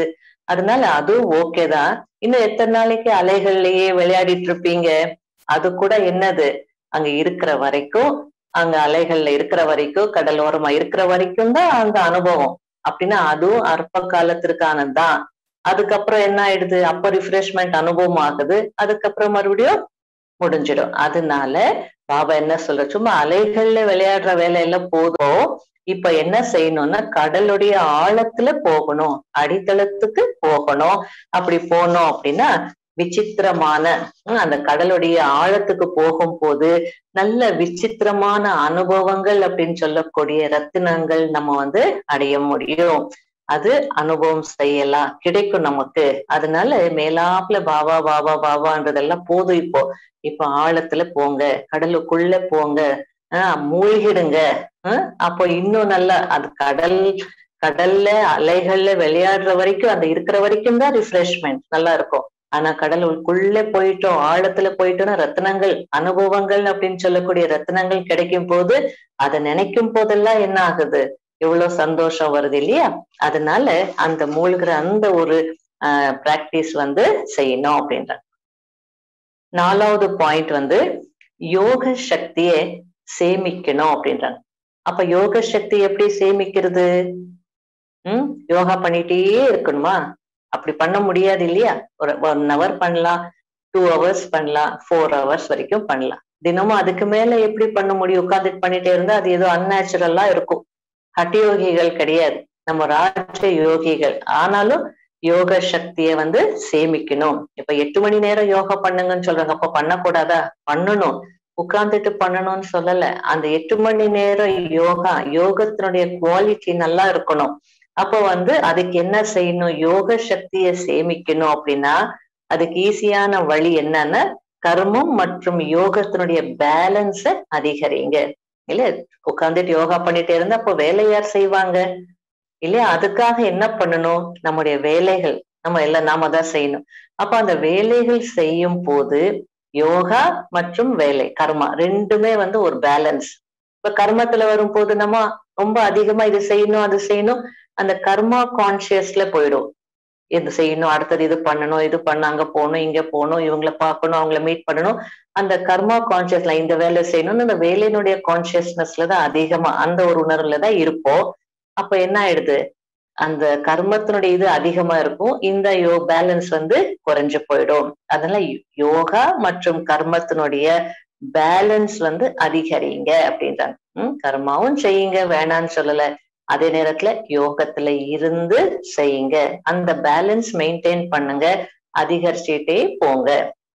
அதனால அதுவும் ஓகே தான் இன்னும் எத்தனை நாளைக்கு அலைகள்லயே விளையாடிட்டு இருப்பீங்க அது கூட என்னது அங்க இருக்கிற வரைக்கும் அங்க அலைகள்ல இருக்கிற வரைக்கும் கடலோரமா இருக்கிற வரைக்கும் தான் அந்த அனுபவம் அப்படின்னா அதுவும் அற்ப காலத்திற்கானது தான் அதுக்கப்புறம் என்ன ஆயிடுது அப்ப ரிஃப்ரெஷ்மெண்ட் அனுபவம் ஆகுது அதுக்கப்புறம் மறுபடியும் முடிஞ்சிடும் அதனால பாபா என்ன சொல்ற சும்மா அலைகள்ல விளையாடுற வேலை எல்லாம் போதும் இப்ப என்ன செய்யணும்னா கடலுடைய ஆழத்துல போகணும் அடித்தளத்துக்கு போகணும் அப்படி போனோம் அப்படின்னா விசித்திரமான அந்த கடலுடைய ஆழத்துக்கு போகும்போது நல்ல விசித்திரமான அனுபவங்கள் அப்படின்னு சொல்லக்கூடிய ரத்தினங்கள் நம்ம வந்து அடைய முடியும் அது அனுபவம் செய்யலாம் கிடைக்கும் நமக்கு அதனால மேலாப்புல பாபா பாபா பாபான்றதெல்லாம் போதும் இப்போ இப்போ ஆழத்துல போங்க கடலுக்குள்ள போங்க ஆஹ் மூழ்கிடுங்க அப்போ இன்னும் நல்லா அது கடல் கடல்ல அலைகள்ல விளையாடுற வரைக்கும் அந்த இருக்கிற வரைக்கும் தான் ரிஃப்ரெஷ்மெண்ட் நல்லா இருக்கும் ஆனா கடலுக்குள்ள போயிட்டோம் ஆழத்துல போயிட்டோம்னா ரத்னங்கள் அனுபவங்கள் அப்படின்னு சொல்லக்கூடிய ரத்னங்கள் கிடைக்கும் போது அதை நினைக்கும் போதெல்லாம் என்ன ஆகுது எவ்வளவு சந்தோஷம் வருது இல்லையா அதனால அந்த மூழ்கிற அந்த ஒரு ஆஹ் பிராக்டிஸ் வந்து செய்யணும் அப்படின்ற நாலாவது பாயிண்ட் வந்து யோக சக்தியை சேமிக்கணும் அப்படின்றாங்க அப்ப யோக சக்தி எப்படி சேமிக்கிறது உம் யோகா பண்ணிட்டே இருக்கணுமா அப்படி பண்ண முடியாது இல்லையா ஒரு ஒன் ஹவர் பண்ணலாம் டூ ஹவர்ஸ் பண்ணலாம் ஃபோர் ஹவர்ஸ் வரைக்கும் பண்ணலாம் தினமும் அதுக்கு மேல எப்படி பண்ண முடியும் உட்காந்துட்டு பண்ணிட்டே இருந்தா அது ஏதோ அன்நேச்சுரலா இருக்கும் ஹட்டயோகிகள் கிடையாது நம்ம ராஜ யோகிகள் ஆனாலும் யோக சக்தியை வந்து சேமிக்கணும் இப்ப எட்டு மணி நேரம் யோகா பண்ணுங்கன்னு சொல்றாங்க அப்ப பண்ணக்கூடாதா பண்ணணும் உட்கார்ந்துட்டு பண்ணணும்னு சொல்லல அந்த எட்டு மணி நேரம் யோகா யோகத்தினுடைய குவாலிட்டி நல்லா இருக்கணும் அப்போ வந்து அதுக்கு என்ன செய்யணும் யோக சக்தியை சேமிக்கணும் அப்படின்னா அதுக்கு ஈஸியான வழி என்னன்னா கர்மம் மற்றும் யோகத்தினுடைய பேலன்ஸ அதிகரிங்க இல்ல உட்காந்துட்டு யோகா பண்ணிட்டே இருந்தா அப்போ வேலை யார் செய்வாங்க இல்லையா அதுக்காக என்ன பண்ணணும் நம்முடைய வேலைகள் நம்ம எல்லாம் நாம தான் செய்யணும் அப்ப அந்த வேலைகள் செய்யும் போது யோகா மற்றும் வேலை கர்மா ரெண்டுமே வந்து ஒரு பேலன்ஸ் இப்ப கர்மத்துல வரும்போது நம்ம ரொம்ப அதிகமா இது செய்யணும் அது செய்யணும் அந்த கர்மா கான்சியஸ்ல போயிடும் இது செய்யணும் அடுத்தது இது பண்ணணும் இது பண்ண அங்க போகணும் இங்க போகணும் இவங்களை பார்க்கணும் அவங்கள மீட் பண்ணணும் அந்த கர்மா கான்சியஸ்ல இந்த வேலை செய்யணும்னு அந்த வேலையினுடைய கான்சியஸ்னஸ்ல தான் அதிகமா அந்த ஒரு உணர்வுல தான் இருப்போம் அப்ப என்ன ஆயிடுது அந்த கர்மத்தினுடைய இது அதிகமா இருக்கும் இந்த யோ பேலன்ஸ் வந்து குறைஞ்சு போயிடும் அதனால யோகா மற்றும் கர்மத்தினுடைய பேலன்ஸ் வந்து அதிகரிங்க அப்படின்றாங்க உம் கர்மாவும் செய்யுங்க வேணான்னு சொல்லல அதே நேரத்துல யோகத்துல இருந்து செய்யுங்க அந்த பேலன்ஸ் மெயின்டைன் பண்ணுங்க அதிகரிச்சுட்டே போங்க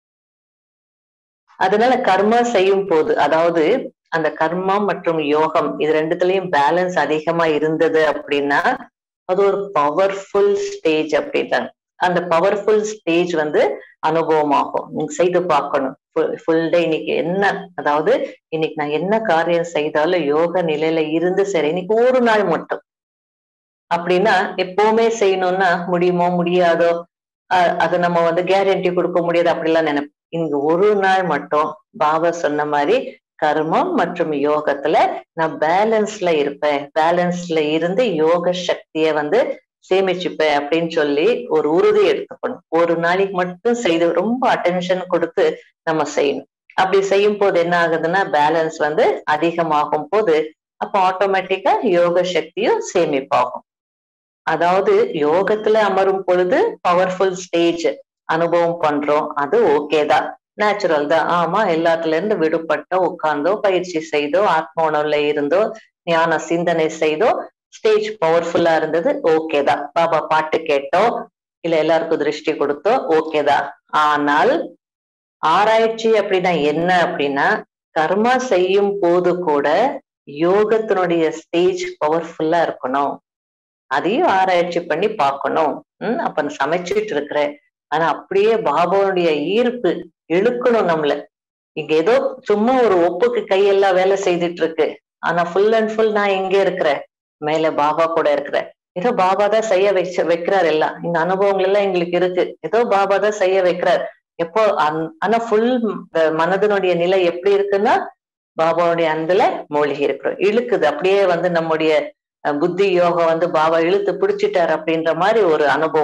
அதனால கர்மா செய்யும் போது அதாவது அந்த கர்மா மற்றும் யோகம் இது ரெண்டுத்துலயும் பேலன்ஸ் அதிகமா இருந்தது அப்படின்னா அது ஒரு பவர்ஃபுல் ஸ்டேஜ் அப்படின்றாங்க அந்த பவர்ஃபுல் ஸ்டேஜ் வந்து அனுபவமாகும் நீங்க செய்து பார்க்கணும் ஃபுல் டே இன்னைக்கு என்ன அதாவது இன்னைக்கு நான் என்ன காரியம் செய்தாலும் யோக நிலையில இருந்து சரி இன்னைக்கு ஒரு நாள் மட்டும் அப்படின்னா எப்பவுமே செய்யணும்னா முடியுமோ முடியாதோ அது நம்ம வந்து கேரண்டி கொடுக்க முடியாது அப்படிலாம் நினைப்போம் இங்க ஒரு நாள் மட்டும் பாபா சொன்ன மாதிரி கர்மம் மற்றும் யோகத்துல நான் பேலன்ஸ்ல இருப்பேன் பேலன்ஸ்ல இருந்து யோக சக்திய வந்து சேமிச்சுப்பேன் அப்படின்னு சொல்லி ஒரு உறுதி எடுத்துக்கணும் ஒரு நாளைக்கு மட்டும் செய்து ரொம்ப அட்டென்ஷன் கொடுத்து நம்ம செய்யணும் அப்படி செய்யும் போது என்ன ஆகுதுன்னா பேலன்ஸ் வந்து அதிகமாகும் போது அப்ப ஆட்டோமேட்டிக்கா யோக சக்தியும் சேமிப்பாகும் அதாவது யோகத்துல அமரும் பொழுது பவர்ஃபுல் ஸ்டேஜ் அனுபவம் பண்றோம் அது ஓகே தான் நேச்சுரல் தான் ஆமா எல்லாத்துல இருந்து விடுபட்டோ உட்கார்ந்தோ பயிற்சி செய்தோ ஆத்ம உணவுல இருந்தோ ஞான சிந்தனை செய்தோ ஸ்டேஜ் பவர்ஃபுல்லா இருந்தது ஓகே தான் பாபா பாட்டு கேட்டோ இல்ல எல்லாருக்கும் திருஷ்டி கொடுத்தோ ஓகே தான் ஆனால் ஆராய்ச்சி அப்படின்னா என்ன அப்படின்னா கர்மா செய்யும் போது கூட யோகத்தினுடைய ஸ்டேஜ் பவர்ஃபுல்லா இருக்கணும் அதையும் ஆராய்ச்சி பண்ணி பார்க்கணும் உம் அப்ப நான் சமைச்சிட்டு இருக்கிறேன் ஆனா அப்படியே பாபாவுடைய ஈர்ப்பு இழுக்கணும் நம்மள இங்க ஏதோ சும்மா ஒரு ஒப்புக்கு கையெல்லாம் வேலை செய்துட்டு இருக்கு ஆனா ஃபுல் அண்ட் ஃபுல் நான் எங்க இருக்கிறேன் மேல பாபா கூட இருக்கிறேன் ஏதோ பாபா தான் செய்ய வச்ச வைக்கிறார் எல்லாம் இந்த அனுபவங்கள் எல்லாம் எங்களுக்கு இருக்கு ஏதோ பாபா தான் செய்ய வைக்கிறார் எப்போ ஆனா ஃபுல் மனதனுடைய நிலை எப்படி இருக்குன்னா பாபாவுடைய அன்புல மூழ்கி இருக்கிறோம் இழுக்குது அப்படியே வந்து நம்முடைய புத்தி யோகம் வந்து பாபா இழுத்து பிடிச்சிட்டார் அப்படின்ற மாதிரி ஒரு அனுபவம்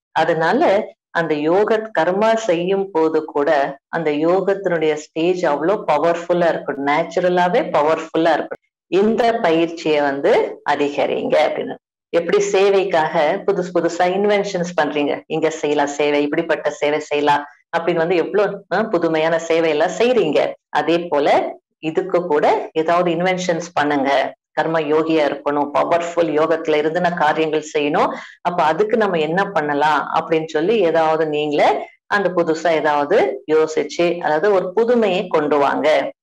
அதனால அந்த யோக கர்மா செய்யும் போது கூட அந்த யோகத்தினுடைய ஸ்டேஜ் அவ்வளோ பவர்ஃபுல்லா இருக்கும் நேச்சுரலாவே பவர்ஃபுல்லா இருக்கும் இந்த பயிற்சியை வந்து அதிகரிங்க அப்படின்னு எப்படி சேவைக்காக புதுசு புதுசா இன்வென்ஷன்ஸ் பண்றீங்க இங்க செய்யலாம் சேவை இப்படிப்பட்ட சேவை செய்யலாம் அப்படின்னு வந்து எவ்வளவு புதுமையான சேவை எல்லாம் செய்றீங்க அதே போல இதுக்கு கூட ஏதாவது இன்வென்ஷன்ஸ் பண்ணுங்க கர்ம யோகியா இருக்கணும் பவர்ஃபுல் யோகத்துல இருந்து நான் காரியங்கள் செய்யணும் அப்ப அதுக்கு நம்ம என்ன பண்ணலாம் அப்படின்னு சொல்லி ஏதாவது நீங்களே அந்த புதுசா ஏதாவது யோசிச்சு அதாவது ஒரு புதுமையை கொண்டு வாங்க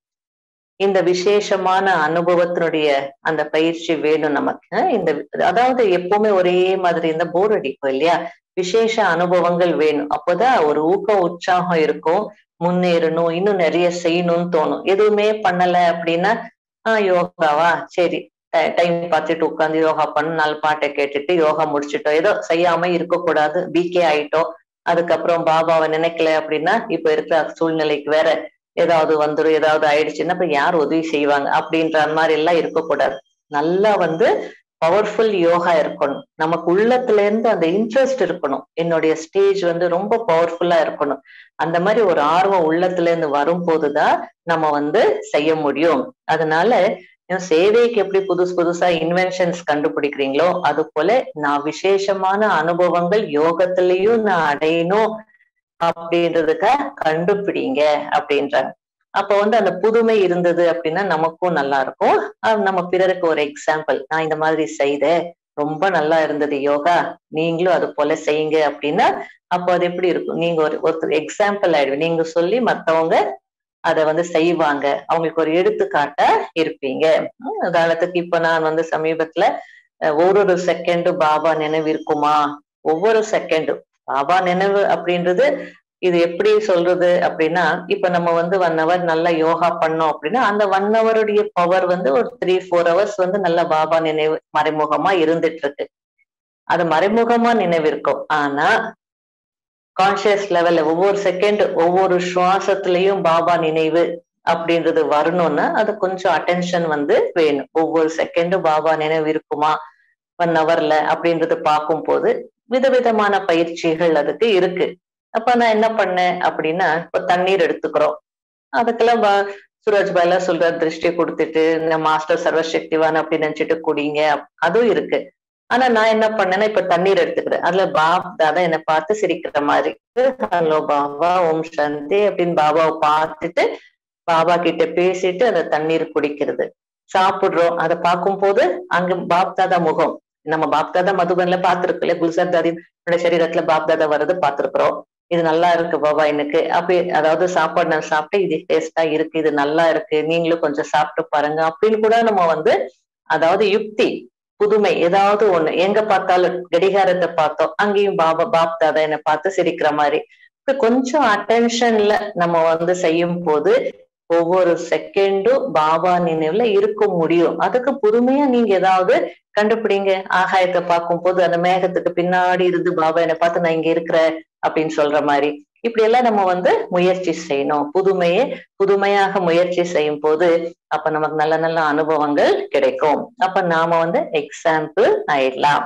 இந்த விசேஷமான அனுபவத்தினுடைய அந்த பயிற்சி வேணும் நமக்கு இந்த அதாவது எப்பவுமே ஒரே மாதிரி இருந்தா போர் அடிக்கும் இல்லையா விசேஷ அனுபவங்கள் வேணும் அப்போதான் ஒரு ஊக்கம் உற்சாகம் இருக்கும் முன்னேறணும் இன்னும் நிறைய செய்யணும்னு தோணும் எதுவுமே பண்ணல அப்படின்னா ஆஹ் யோகாவா சரி டைம் பார்த்துட்டு உட்காந்து யோகா பண்ண நாலு பாட்டை கேட்டுட்டு யோகா முடிச்சுட்டோம் ஏதோ செய்யாம இருக்கக்கூடாது பிகே ஆயிட்டோம் அதுக்கப்புறம் பாபாவை நினைக்கல அப்படின்னா இப்ப இருக்கிற சூழ்நிலைக்கு வேற ஏதாவது வந்துடும் ஏதாவது ஆயிடுச்சுன்னா இப்ப யார் உதவி செய்வாங்க அப்படின்ற மாதிரி எல்லாம் இருக்கக்கூடாது நல்லா வந்து பவர்ஃபுல் யோகா இருக்கணும் நமக்கு உள்ளத்துல இருந்து அந்த இன்ட்ரெஸ்ட் இருக்கணும் என்னுடைய ஸ்டேஜ் வந்து ரொம்ப பவர்ஃபுல்லா இருக்கணும் அந்த மாதிரி ஒரு ஆர்வம் உள்ளத்துல இருந்து வரும்போதுதான் நம்ம வந்து செய்ய முடியும் அதனால சேவைக்கு எப்படி புதுசு புதுசா இன்வென்ஷன்ஸ் கண்டுபிடிக்கிறீங்களோ அது போல நான் விசேஷமான அனுபவங்கள் யோகத்திலையும் நான் அடையணும் அப்படின்றதுக்காக கண்டுபிடிங்க அப்படின்றாங்க அப்ப வந்து அந்த புதுமை இருந்தது அப்படின்னா நமக்கும் நல்லா இருக்கும் நம்ம பிறருக்கு ஒரு எக்ஸாம்பிள் நான் இந்த மாதிரி செய்தேன் ரொம்ப நல்லா இருந்தது யோகா நீங்களும் அது போல செய்யுங்க அப்படின்னா அப்போ அது எப்படி இருக்கும் நீங்க ஒரு ஒருத்தர் எக்ஸாம்பிள் ஆயிடுவீங்க நீங்க சொல்லி மத்தவங்க அதை வந்து செய்வாங்க அவங்களுக்கு ஒரு எடுத்துக்காட்டா இருப்பீங்க உதாரணத்துக்கு இப்ப நான் வந்து சமீபத்துல ஒரு ஒரு செகண்டும் பாபா நினைவு இருக்குமா ஒவ்வொரு செகண்டும் பாபா நினைவு அப்படின்றது இது எப்படி சொல்றது அப்படின்னா இப்ப நம்ம வந்து ஒன் ஹவர் நல்லா யோகா பண்ணோம் அப்படின்னா அந்த ஒன் ஹவருடைய பவர் வந்து ஒரு த்ரீ ஃபோர் ஹவர்ஸ் வந்து நல்ல பாபா நினைவு மறைமுகமா இருந்துட்டு இருக்கு அது மறைமுகமா நினைவு இருக்கும் ஆனா கான்சியஸ் லெவல்ல ஒவ்வொரு செகண்ட் ஒவ்வொரு சுவாசத்திலையும் பாபா நினைவு அப்படின்றது வரணும்னா அது கொஞ்சம் அட்டென்ஷன் வந்து வேணும் ஒவ்வொரு செகண்டும் பாபா நினைவு இருக்குமா ஒன் ஹவர்ல அப்படின்றது பார்க்கும் போது விதவிதமான பயிற்சிகள் அதுக்கு இருக்கு அப்ப நான் என்ன பண்ணேன் அப்படின்னா இப்போ தண்ணீர் எடுத்துக்கிறோம் அதுக்கெல்லாம் சுரஜ் பாலா சொல்ற திருஷ்டி கொடுத்துட்டு இந்த மாஸ்டர் சர்வசக்திவான் அப்படின்னு நினைச்சிட்டு குடிங்க அதுவும் இருக்கு ஆனா நான் என்ன பண்ணேன்னா இப்ப தண்ணீர் எடுத்துக்கிறேன் அதுல பாப் தாதா என்னை பார்த்து சிரிக்கிற மாதிரி ஹலோ பாபா ஓம் சாந்தி அப்படின்னு பாபாவை பார்த்துட்டு பாபா கிட்ட பேசிட்டு அந்த தண்ணீர் குடிக்கிறது சாப்பிடுறோம் அதை பார்க்கும் போது அங்க பாப் தாதா முகம் நம்ம பாப் தாதா மதுபன்ல பார்த்திருக்கல குல்சர் தாதியோட சரீரத்துல பாப் தாதா வர்றது பார்த்திருக்கிறோம் இது நல்லா இருக்கு பாபா எனக்கு அப்படி அதாவது சாப்பாடு நான் சாப்பிட்டு இது டேஸ்டா இருக்கு இது நல்லா இருக்கு நீங்களும் கொஞ்சம் சாப்பிட்டு பாருங்க அப்படின்னு கூட நம்ம வந்து அதாவது யுக்தி புதுமை ஏதாவது ஒண்ணு எங்க பார்த்தாலும் கடிகாரத்தை பார்த்தோம் அங்கேயும் பாபா பாப் தாதா என்னை பார்த்து சிரிக்கிற மாதிரி கொஞ்சம் அட்டென்ஷன்ல நம்ம வந்து செய்யும் போது ஒவ்வொரு செகண்டும் பாபா நினைவுல இருக்க முடியும் அதுக்கு புதுமையா நீங்க ஏதாவது கண்டுபிடிங்க ஆகாயத்தை பார்க்கும் போது அந்த மேகத்துக்கு பின்னாடி இருந்து பாபா என்னை பார்த்து நான் இங்க இருக்கிறேன் அப்படின்னு சொல்ற மாதிரி இப்படி எல்லாம் நம்ம வந்து முயற்சி செய்யணும் புதுமையை புதுமையாக முயற்சி செய்யும் போது அப்ப நமக்கு நல்ல நல்ல அனுபவங்கள் கிடைக்கும் அப்ப நாம வந்து எக்ஸாம்பிள் ஆயிடலாம்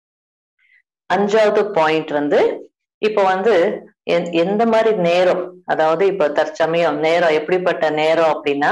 அஞ்சாவது பாயிண்ட் வந்து இப்ப வந்து எந்த மாதிரி நேரம் அதாவது இப்ப தற்சமயம் நேரம் எப்படிப்பட்ட நேரம் அப்படின்னா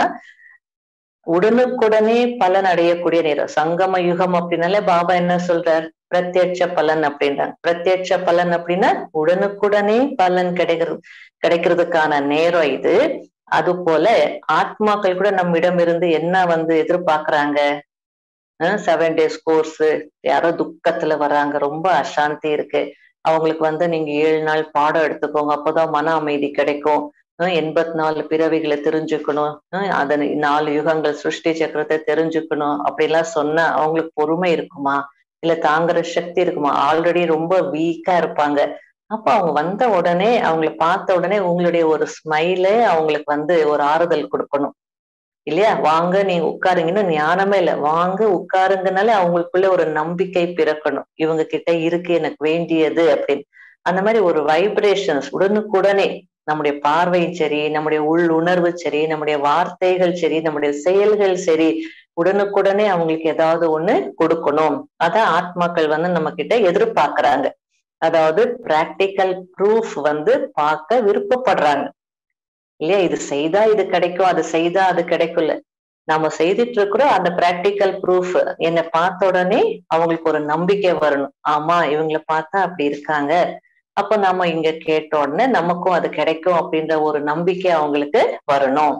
உடனுக்குடனே பலன் அடையக்கூடிய நேரம் சங்கம யுகம் அப்படின்னாலே பாபா என்ன சொல்றார் பிரத்யட்ச பலன் அப்படின்றாங்க பிரத்யட்ச பலன் அப்படின்னா உடனுக்குடனே பலன் கிடைக்கிறது கிடைக்கிறதுக்கான நேரம் இது அது போல ஆத்மாக்கள் கூட நம்மிடம் இருந்து என்ன வந்து எதிர்பார்க்கறாங்க செவன் டேஸ் கோர்ஸ் யாரோ துக்கத்துல வராங்க ரொம்ப அசாந்தி இருக்கு அவங்களுக்கு வந்து நீங்க ஏழு நாள் பாடம் எடுத்துக்கோங்க அப்போதான் மன அமைதி கிடைக்கும் எண்பத்தி நாலு பிறவிகளை தெரிஞ்சுக்கணும் அதனை நாலு யுகங்கள் சிருஷ்டி சக்கரத்தை தெரிஞ்சுக்கணும் அப்படிலாம் சொன்னா அவங்களுக்கு பொறுமை இருக்குமா இல்ல தாங்குற சக்தி இருக்குமா ஆல்ரெடி ரொம்ப வீக்கா இருப்பாங்க அப்ப அவங்க வந்த உடனே அவங்கள பார்த்த உடனே உங்களுடைய ஒரு ஸ்மைலே அவங்களுக்கு வந்து ஒரு ஆறுதல் கொடுக்கணும் இல்லையா வாங்க நீங்க உட்காருங்கன்னு ஞானமே இல்லை வாங்க உட்காருங்கனால அவங்களுக்குள்ள ஒரு நம்பிக்கை பிறக்கணும் இவங்க கிட்ட இருக்கு எனக்கு வேண்டியது அப்படின்னு அந்த மாதிரி ஒரு வைப்ரேஷன்ஸ் உடனுக்குடனே நம்முடைய பார்வை சரி நம்முடைய உள் உணர்வு சரி நம்முடைய வார்த்தைகள் சரி நம்முடைய செயல்கள் சரி உடனுக்குடனே அவங்களுக்கு ஏதாவது ஒண்ணு கொடுக்கணும் அதான் ஆத்மாக்கள் வந்து நம்ம கிட்ட எதிர்பார்க்கறாங்க அதாவது பிராக்டிக்கல் ப்ரூஃப் வந்து பார்க்க விருப்பப்படுறாங்க இல்லையா இது செய்தா இது கிடைக்கும் அது செய்தா அது கிடைக்கும்ல நம்ம செய்துட்டு இருக்கிறோம் அந்த பிராக்டிக்கல் ப்ரூஃப் என்னை பார்த்த உடனே அவங்களுக்கு ஒரு நம்பிக்கை வரணும் ஆமா இவங்களை பார்த்தா அப்படி இருக்காங்க அப்ப நம்ம இங்க கேட்ட உடனே நமக்கும் அது கிடைக்கும் அப்படின்ற ஒரு நம்பிக்கை அவங்களுக்கு வரணும்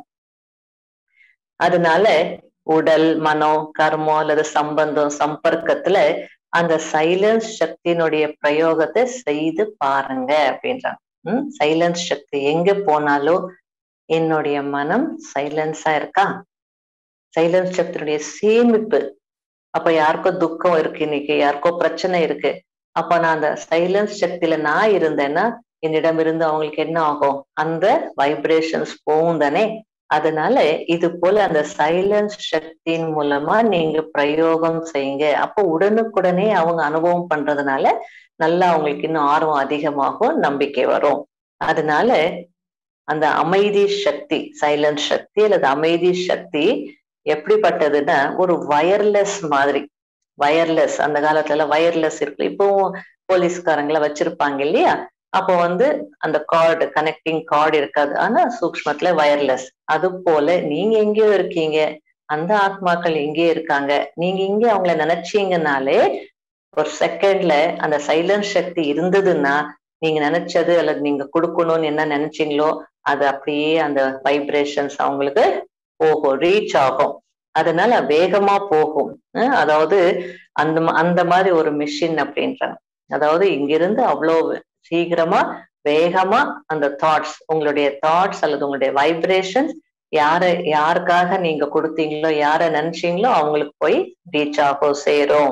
அதனால உடல் மனம் கர்மம் அல்லது சம்பந்தம் சம்பர்க்கத்துல அந்த சைலன்ஸ் சக்தியினுடைய பிரயோகத்தை செய்து பாருங்க அப்படின்றாங்க உம் சைலன்ஸ் சக்தி எங்க போனாலும் என்னுடைய மனம் சைலன்ஸா இருக்கா சைலன்ஸ் சக்தியினுடைய சேமிப்பு அப்ப யாருக்கோ துக்கம் இருக்கு இன்னைக்கு யாருக்கோ பிரச்சனை இருக்கு அப்ப நான் அந்த சைலன்ஸ் சக்தியில நான் இருந்தேன்னா என்னிடம் இருந்து அவங்களுக்கு என்ன ஆகும் அந்த வைப்ரேஷன்ஸ் போகும் தானே அதனால இது போல அந்த சைலன்ஸ் சக்தியின் மூலமா நீங்க பிரயோகம் செய்யுங்க அப்போ உடனுக்குடனே அவங்க அனுபவம் பண்றதுனால நல்லா அவங்களுக்கு இன்னும் ஆர்வம் அதிகமாகும் நம்பிக்கை வரும் அதனால அந்த அமைதி சக்தி சைலன்ஸ் சக்தி அல்லது அமைதி சக்தி எப்படிப்பட்டதுன்னா ஒரு வயர்லெஸ் மாதிரி வயர்லெஸ் அந்த காலத்துல வயர்லெஸ் இருக்கு இப்பவும் போலீஸ்காரங்களை வச்சிருப்பாங்க இல்லையா அப்போ வந்து அந்த கார்டு கனெக்டிங் கார்டு இருக்காது ஆனா சூக்மத்துல வயர்லெஸ் அது போல நீங்க எங்கேயோ இருக்கீங்க அந்த ஆத்மாக்கள் எங்கேயோ இருக்காங்க நீங்க இங்க அவங்கள நினைச்சீங்கனாலே ஒரு செகண்ட்ல அந்த சைலன்ஸ் சக்தி இருந்ததுன்னா நீங்க நினைச்சது அல்லது நீங்க கொடுக்கணும்னு என்ன நினைச்சீங்களோ அது அப்படியே அந்த வைப்ரேஷன்ஸ் அவங்களுக்கு போகும் ரீச் ஆகும் அதனால வேகமா போகும் அதாவது அந்த அந்த மாதிரி ஒரு மிஷின் அப்படின்றாங்க அதாவது இங்கிருந்து அவ்வளோ சீக்கிரமா வேகமா அந்த தாட்ஸ் உங்களுடைய தாட்ஸ் அல்லது உங்களுடைய வைப்ரேஷன்ஸ் யார யாருக்காக நீங்க கொடுத்தீங்களோ யார நினைச்சீங்களோ அவங்களுக்கு போய் ரீச் ஆகும் சேரும்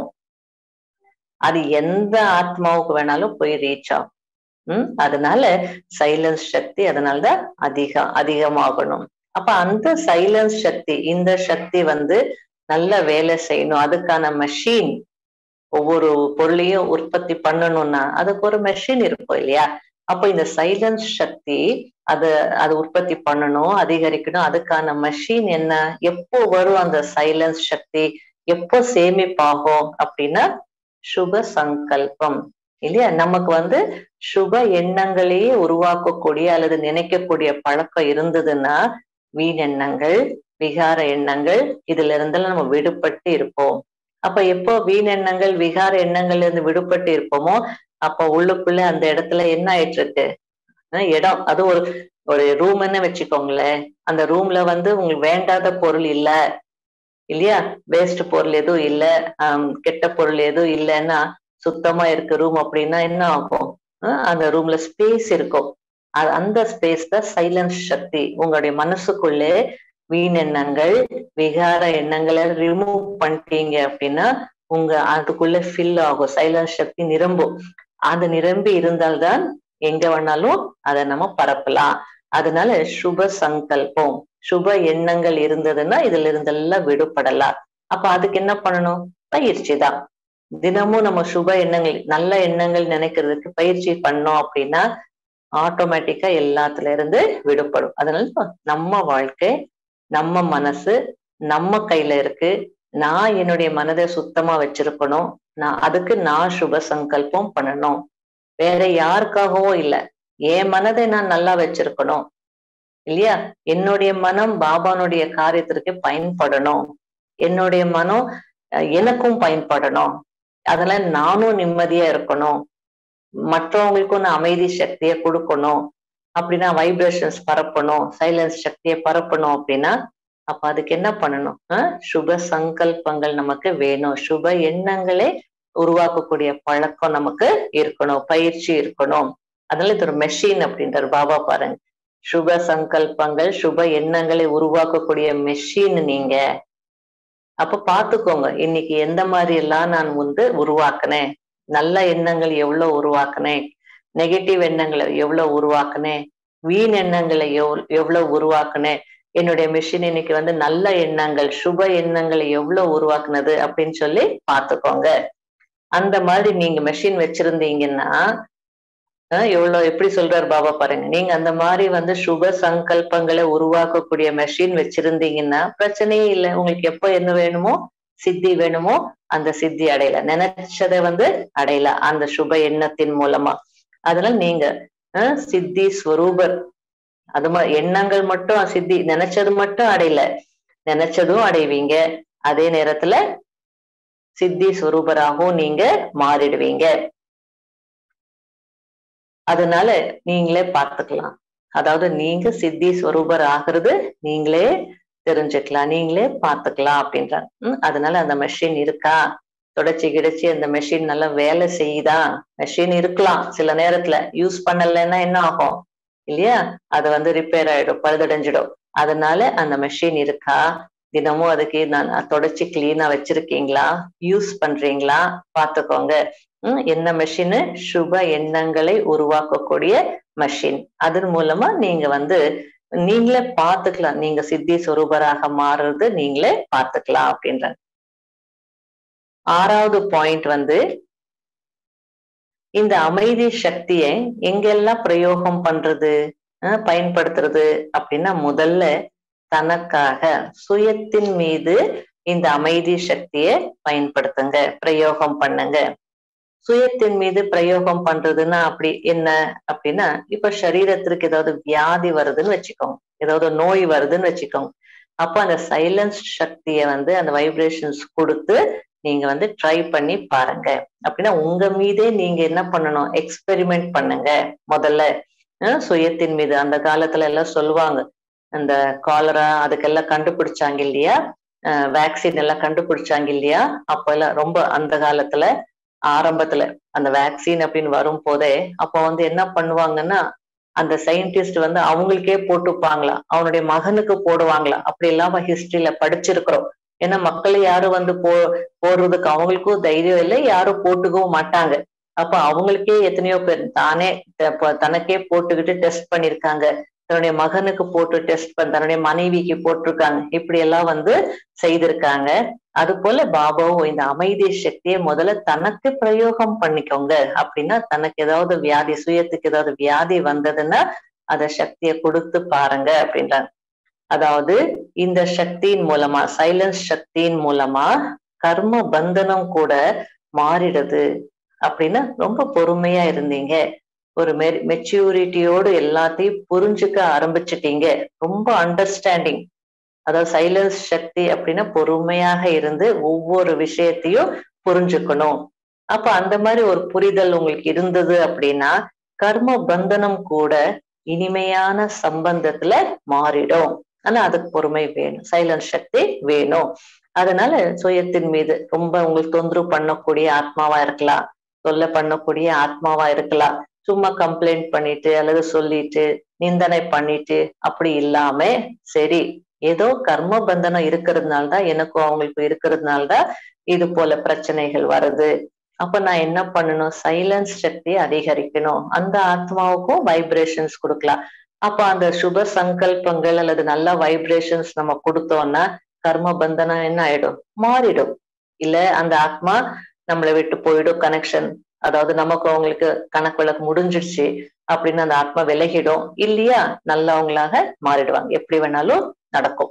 அது எந்த ஆத்மாவுக்கு வேணாலும் போய் ரீச் ஆகும் உம் அதனால சைலன்ஸ் சக்தி அதனாலதான் அதிகம் அதிகமாகணும் அப்ப அந்த சைலன்ஸ் சக்தி இந்த சக்தி வந்து நல்ல வேலை செய்யணும் அதுக்கான மெஷின் ஒவ்வொரு பொருளையும் உற்பத்தி பண்ணணும்னா அதுக்கு ஒரு மெஷின் இருக்கும் இல்லையா அப்போ இந்த சைலன்ஸ் சக்தி அது அது உற்பத்தி பண்ணணும் அதிகரிக்கணும் அதுக்கான மெஷின் என்ன எப்போ வரும் அந்த சைலன்ஸ் சக்தி எப்போ சேமிப்பாகும் அப்படின்னா சுப சங்கல்பம் இல்லையா நமக்கு வந்து சுப எண்ணங்களையே உருவாக்கக்கூடிய அல்லது நினைக்கக்கூடிய பழக்கம் இருந்ததுன்னா வீண் எண்ணங்கள் விகார எண்ணங்கள் இதுல இருந்தெல்லாம் நம்ம விடுபட்டு இருப்போம் அப்ப எப்போ வீண் எண்ணங்கள் விகார எண்ணங்கள்ல இருந்து விடுபட்டு இருப்போமோ அப்ப உள்ளுக்குள்ள அந்த இடத்துல என்ன ஆயிட்டு இருக்கு இடம் அது ஒரு ஒரு ரூம்னு வச்சுக்கோங்களேன் அந்த ரூம்ல வந்து உங்களுக்கு வேண்டாத பொருள் இல்ல இல்லையா வேஸ்ட் பொருள் எதுவும் இல்ல ஆஹ் கெட்ட பொருள் எதுவும் இல்லைன்னா சுத்தமா இருக்கு ரூம் அப்படின்னா என்ன ஆகும் அந்த ரூம்ல ஸ்பேஸ் இருக்கும் அந்த ஸ்பேஸ் தான் சைலன்ஸ் சக்தி உங்களுடைய மனசுக்குள்ளே வீண் எண்ணங்கள் விகார எண்ணங்களை ரிமூவ் பண்ணிட்டீங்க அப்படின்னா உங்க அதுக்குள்ள ஃபில் ஆகும் சைலன்ஸ் சக்தி நிரம்பும் அது நிரம்பி இருந்தால்தான் எங்க வேணாலும் அதை நம்ம பரப்பலாம் அதனால சுப சங்கல்பம் சுப எண்ணங்கள் இருந்ததுன்னா இதுல இருந்தெல்லாம் விடுபடலாம் அப்ப அதுக்கு என்ன பண்ணணும் பயிற்சி தான் தினமும் நம்ம சுப எண்ணங்கள் நல்ல எண்ணங்கள் நினைக்கிறதுக்கு பயிற்சி பண்ணோம் அப்படின்னா ஆட்டோமேட்டிக்கா எல்லாத்துல இருந்து விடுபடும் அதனால நம்ம வாழ்க்கை நம்ம மனசு நம்ம கையில இருக்கு நான் என்னுடைய மனதை சுத்தமா வச்சிருக்கணும் நான் அதுக்கு நான் சுப சங்கல்பம் பண்ணணும் வேற யாருக்காகவும் இல்லை என் மனதை நான் நல்லா வச்சிருக்கணும் இல்லையா என்னுடைய மனம் பாபானுடைய காரியத்திற்கு பயன்படணும் என்னுடைய மனம் எனக்கும் பயன்படணும் அதெல்லாம் நானும் நிம்மதியா இருக்கணும் மற்றவங்களுக்கும் நான் அமைதி சக்தியை கொடுக்கணும் அப்படின்னா வைப்ரேஷன்ஸ் பரப்பணும் சைலன்ஸ் சக்தியை பரப்பணும் அப்படின்னா அப்ப அதுக்கு என்ன பண்ணணும் சுப சங்கல்பங்கள் நமக்கு வேணும் சுப எண்ணங்களே உருவாக்கக்கூடிய பழக்கம் நமக்கு இருக்கணும் பயிற்சி இருக்கணும் அதனால இது ஒரு மெஷின் அப்படின்றார் பாபா பாருங்க சுப சங்கல்பங்கள் சுப எண்ணங்களை உருவாக்கக்கூடிய மெஷின் நீங்க அப்ப பாத்துக்கோங்க இன்னைக்கு எந்த மாதிரி எல்லாம் நான் வந்து உருவாக்குனேன் நல்ல எண்ணங்கள் எவ்வளவு உருவாக்குனேன் நெகட்டிவ் எண்ணங்களை எவ்வளவு உருவாக்குனேன் வீண் எண்ணங்களை எவ் எவ்வளவு உருவாக்குனேன் என்னுடைய மிஷின் இன்னைக்கு வந்து நல்ல எண்ணங்கள் சுப எண்ணங்களை எவ்வளவு உருவாக்குனது அப்படின்னு சொல்லி பாத்துக்கோங்க அந்த மாதிரி நீங்க மெஷின் வச்சிருந்தீங்கன்னா எவ்வளவு எப்படி சொல்றாரு பாபா பாருங்க நீங்க அந்த மாதிரி வந்து சுப சங்கல்பங்களை உருவாக்கக்கூடிய மெஷின் வச்சிருந்தீங்கன்னா பிரச்சனையே இல்லை உங்களுக்கு எப்போ என்ன வேணுமோ சித்தி வேணுமோ அந்த சித்தி அடையல நினைச்சதை வந்து அடையல அந்த சுப எண்ணத்தின் மூலமா அதனால நீங்க அஹ், சித்தி ஸ்வரூபர் அது ம- எண்ணங்கள் மட்டும் சித்தி நினைச்சது மட்டும் அடையல நினைச்சதும் அடைவீங்க அதே நேரத்துல சித்தி ஸ்வரூபராகவும் நீங்க மாறிடுவீங்க அதனால நீங்களே பார்த்துக்கலாம் அதாவது நீங்க சித்தி ஸ்வரூபர் ஆகிறது நீங்களே தெரிஞ்சுக்கலாம் நீங்களே பார்த்துக்கலாம் அப்படின்றாங்க ம், அதனால அந்த மெஷின் இருக்கா தொடச்சி கிடச்சி அந்த மெஷின் நல்லா வேலை செய்யுதா மெஷின் இருக்கலாம் சில நேரத்துல யூஸ் பண்ணலைன்னா என்ன ஆகும் இல்லையா அது வந்து ரிப்பேர் ஆயிடும் பழுதடைஞ்சிடும் அதனால அந்த மெஷின் இருக்கா தினமும் அதுக்கு நான் தொடச்சி கிளீனா வச்சிருக்கீங்களா யூஸ் பண்றீங்களா பாத்துக்கோங்க ம், என்ன மெஷின் சுப எண்ணங்களை உருவாக்கக்கூடிய மெஷின் அதன் மூலமா நீங்க வந்து நீங்களே பார்த்துக்கலாம் நீங்க சித்தி சொரூபராக மாறுறது நீங்களே பார்த்துக்கலாம் அப்படின்றாங்க ஆறாவது பாயிண்ட் வந்து இந்த அமைதி சக்தியை எங்கெல்லாம் பிரயோகம் பண்றது அஹ், பயன்படுத்துறது அப்படின்னா முதல்ல தனக்காக சுயத்தின் மீது இந்த அமைதி சக்தியை பயன்படுத்துங்க பிரயோகம் பண்ணுங்க சுயத்தின் மீது பிரயோகம் பண்றதுன்னா அப்படி என்ன அப்படின்னா இப்ப சரீரத்திற்கு ஏதாவது வியாதி வருதுன்னு வச்சுக்கோங்க ஏதாவது நோய் வருதுன்னு வச்சுக்கோங்க அப்போ அந்த சைலன்ஸ் சக்தியை வந்து அந்த வைப்ரேஷன்ஸ் கொடுத்து நீங்க வந்து ட்ரை பண்ணி பாருங்க அப்படின்னா உங்க மீதே நீங்க என்ன பண்ணணும் எக்ஸ்பெரிமெண்ட் பண்ணுங்க முதல்ல அஹ் சுயத்தின் மீது அந்த காலத்துல எல்லாம் சொல்லுவாங்க அந்த காலரா அதுக்கெல்லாம் கண்டுபிடிச்சாங்க இல்லையா வேக்சின் எல்லாம் கண்டுபிடிச்சாங்க இல்லையா அப்ப எல்லாம் ரொம்ப அந்த காலத்துல ஆரம்பத்துல அந்த வேக்சின் அப்படின்னு வரும் போதே அப்போ வந்து என்ன பண்ணுவாங்கன்னா அந்த சயின்டிஸ்ட் வந்து அவங்களுக்கே போட்டுப்பாங்களா அவனுடைய மகனுக்கு போடுவாங்களா அப்படி இல்லாம ஹிஸ்டரியில படிச்சிருக்கிறோம் ஏன்னா மக்கள் யாரும் வந்து போ போடுறதுக்கு அவங்களுக்கும் தைரியம் இல்லை யாரும் போட்டுக்கவும் மாட்டாங்க அப்ப அவங்களுக்கே எத்தனையோ பேர் தானே த- ப- தனக்கே போட்டுக்கிட்டு டெஸ்ட் பண்ணிருக்காங்க தன்னுடைய மகனுக்கு போட்டு டெஸ்ட் பண்ண தன்னுடைய மனைவிக்கு போட்டிருக்காங்க இப்படி எல்லாம் வந்து செய்திருக்காங்க அது போல பாபாவும் இந்த அமைதி சக்தியை முதல்ல தனக்கு பிரயோகம் பண்ணிக்கோங்க அப்படின்னா தனக்கு ஏதாவது வியாதி சுயத்துக்கு ஏதாவது வியாதி வந்ததுன்னா அத சக்தியை கொடுத்து பாருங்க அப்படின்றாங்க அதாவது இந்த சக்தியின் மூலமா சைலன்ஸ் சக்தியின் மூலமா கர்ம பந்தனம் கூட மாறிடுது அப்படின்னா ரொம்ப பொறுமையா இருந்தீங்க ஒரு மெ மெச்சூரிட்டியோடு எல்லாத்தையும் புரிஞ்சுக்க ஆரம்பிச்சிட்டீங்க ரொம்ப அண்டர்ஸ்டாண்டிங் அதாவது சைலன்ஸ் சக்தி அப்படின்னா பொறுமையாக இருந்து ஒவ்வொரு விஷயத்தையும் புரிஞ்சுக்கணும் அப்ப அந்த மாதிரி ஒரு புரிதல் உங்களுக்கு இருந்தது அப்படின்னா கர்ம பந்தனம் கூட இனிமையான சம்பந்தத்துல மாறிடும் ஆனா அதுக்கு பொறுமை வேணும் சைலன்ஸ் சக்தி வேணும் அதனால சுயத்தின் மீது ரொம்ப உங்களுக்கு தொந்தரவு பண்ணக்கூடிய ஆத்மாவா இருக்கலாம் தொல்லை பண்ணக்கூடிய ஆத்மாவா இருக்கலாம் சும்மா கம்ப்ளைண்ட் பண்ணிட்டு அல்லது சொல்லிட்டு நிந்தனை பண்ணிட்டு அப்படி இல்லாம சரி ஏதோ கர்ம பந்தனம் இருக்கிறதுனால தான் எனக்கும் அவங்களுக்கும் இருக்கிறதுனால தான் இது போல பிரச்சனைகள் வருது அப்ப நான் என்ன பண்ணணும் சைலன்ஸ் சக்தியை அதிகரிக்கணும் அந்த ஆத்மாவுக்கும் வைப்ரேஷன்ஸ் கொடுக்கலாம் அப்ப அந்த சுப சங்கல்பங்கள் அல்லது நல்ல வைப்ரேஷன்ஸ் நம்ம கொடுத்தோம்னா கர்ம பந்தனம் என்ன ஆயிடும் மாறிடும் இல்ல அந்த ஆத்மா நம்மளை விட்டு போயிடும் கனெக்ஷன் அதாவது நமக்கு அவங்களுக்கு கணக்கு வழக்கு முடிஞ்சிடுச்சு அப்படின்னு அந்த ஆத்மா விலகிடும் இல்லையா நல்லவங்களாக மாறிடுவாங்க எப்படி வேணாலும் நடக்கும்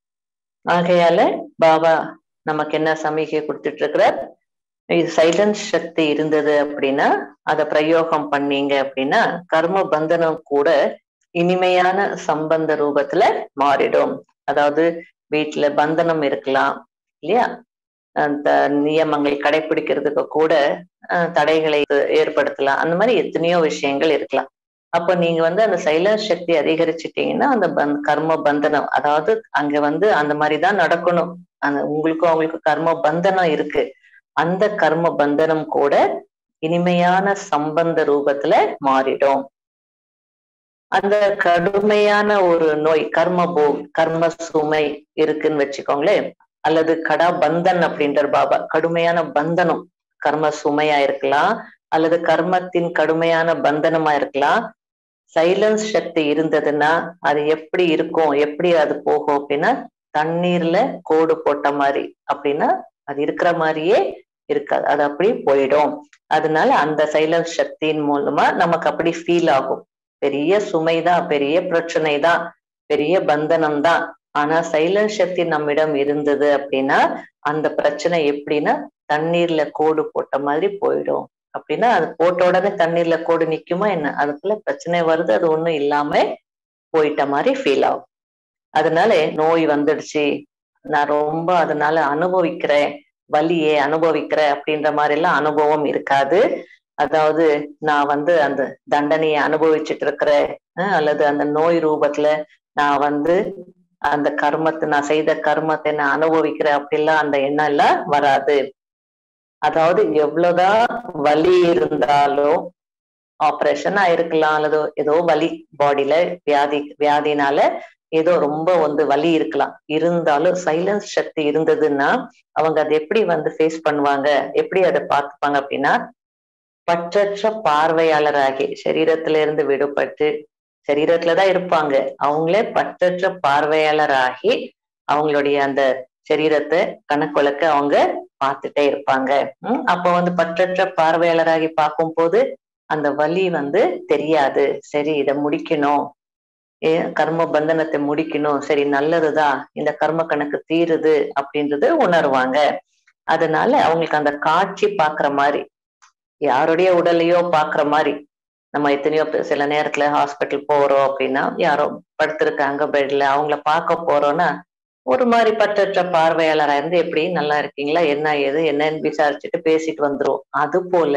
ஆகையால பாபா நமக்கு என்ன சமிகை கொடுத்துட்டு இருக்கிறார் இது சைலன்ஸ் சக்தி இருந்தது அப்படின்னா அதை பிரயோகம் பண்ணீங்க அப்படின்னா கர்ம பந்தனம் கூட இனிமையான சம்பந்த ரூபத்துல மாறிடும் அதாவது வீட்டுல பந்தனம் இருக்கலாம் இல்லையா அந்த நியமங்கள் கடைபிடிக்கிறதுக்கு கூட அஹ், தடைகளை ஏற்படுத்தலாம் அந்த மாதிரி எத்தனையோ விஷயங்கள் இருக்கலாம் அப்ப நீங்க வந்து அந்த சைலன்ஸ் சக்தி அதிகரிச்சிட்டீங்கன்னா அந்த பந்த் கர்ம பந்தனம் அதாவது அங்க வந்து அந்த மாதிரிதான் நடக்கணும் அந்த உங்களுக்கும் அவங்களுக்கும் கர்ம பந்தனம் இருக்கு அந்த கர்ம பந்தனம் கூட இனிமையான சம்பந்த ரூபத்துல மாறிடும் அந்த கடுமையான ஒரு நோய் கர்ம போ கர்ம சுமை இருக்குன்னு வச்சுக்கோங்களேன் அல்லது கடா பந்தன் அப்படின்ற பாபா கடுமையான பந்தனம் கர்ம சுமையா இருக்கலாம் அல்லது கர்மத்தின் கடுமையான பந்தனமா இருக்கலாம் சைலன்ஸ் சக்தி இருந்ததுன்னா அது எப்படி இருக்கும் எப்படி அது போகும் அப்படின்னா தண்ணீர்ல கோடு போட்ட மாதிரி அப்படின்னா அது இருக்கிற மாதிரியே இருக்காது அது அப்படி போயிடும் அதனால அந்த சைலன்ஸ் சக்தியின் மூலமா நமக்கு அப்படி ஃபீல் ஆகும் பெரிய சுமைதான் பெரிய பிரச்சனை தான் பெரிய பந்தனம் தான் ஆனா சைலன்ஸ் சக்தி நம்மிடம் இருந்தது அப்படின்னா அந்த பிரச்சனை எப்படின்னா தண்ணீர்ல கோடு போட்ட மாதிரி போயிடும் அப்படின்னா அது போட்ட உடனே தண்ணீர்ல கோடு நிக்குமா என்ன அதுக்குள்ள பிரச்சனை வருது அது ஒண்ணும் இல்லாம போயிட்ட மாதிரி ஃபீல் ஆகும் அதனால நோய் வந்துடுச்சு நான் ரொம்ப அதனால அனுபவிக்கிறேன் வலியே அனுபவிக்கிறேன் அப்படின்ற மாதிரி எல்லாம் அனுபவம் இருக்காது அதாவது நான் வந்து அந்த தண்டனையை அனுபவிச்சுட்டு இருக்கிறேன் அல்லது அந்த நோய் ரூபத்துல நான் வந்து அந்த கர்மத்தை நான் செய்த கர்மத்தை நான் அனுபவிக்கிறேன் அப்படிலாம் அந்த எண்ணம் எல்லாம் வராது அதாவது எவ்வளவுதான் வலி இருந்தாலும் ஆப்ரேஷன் ஆயிருக்கலாம் அல்லது ஏதோ வலி பாடியில வியாதி வியாதினால ஏதோ ரொம்ப வந்து வலி இருக்கலாம் இருந்தாலும் சைலன்ஸ் சக்தி இருந்ததுன்னா அவங்க அதை எப்படி வந்து ஃபேஸ் பண்ணுவாங்க எப்படி அதை பார்த்துப்பாங்க அப்படின்னா பற்றற்ற பார்வையாளராகி சரீரத்தில இருந்து விடுபட்டு சரீரத்துலதான் இருப்பாங்க அவங்களே பற்றற்ற பார்வையாளராகி அவங்களுடைய அந்த சரீரத்தை கணக்குழக்க அவங்க பார்த்துட்டே இருப்பாங்க உம் அப்ப வந்து பற்றற்ற பார்வையாளராகி பார்க்கும் போது அந்த வலி வந்து தெரியாது சரி இதை முடிக்கணும் ஏ கர்ம பந்தனத்தை முடிக்கணும் சரி நல்லதுதான் இந்த கர்ம கணக்கு தீருது அப்படின்றது உணர்வாங்க அதனால அவங்களுக்கு அந்த காட்சி பாக்குற மாதிரி யாருடைய உடலையோ பாக்குற மாதிரி நம்ம எத்தனையோ சில நேரத்துல ஹாஸ்பிட்டல் போறோம் அப்படின்னா யாரோ படுத்திருக்காங்க பெட்ல அவங்கள பார்க்க போறோம்னா ஒரு மாதிரி பற்றற்ற பார்வையாளரா இருந்து எப்படி நல்லா இருக்கீங்களா என்ன ஏது என்னன்னு விசாரிச்சுட்டு பேசிட்டு வந்துரும் அது போல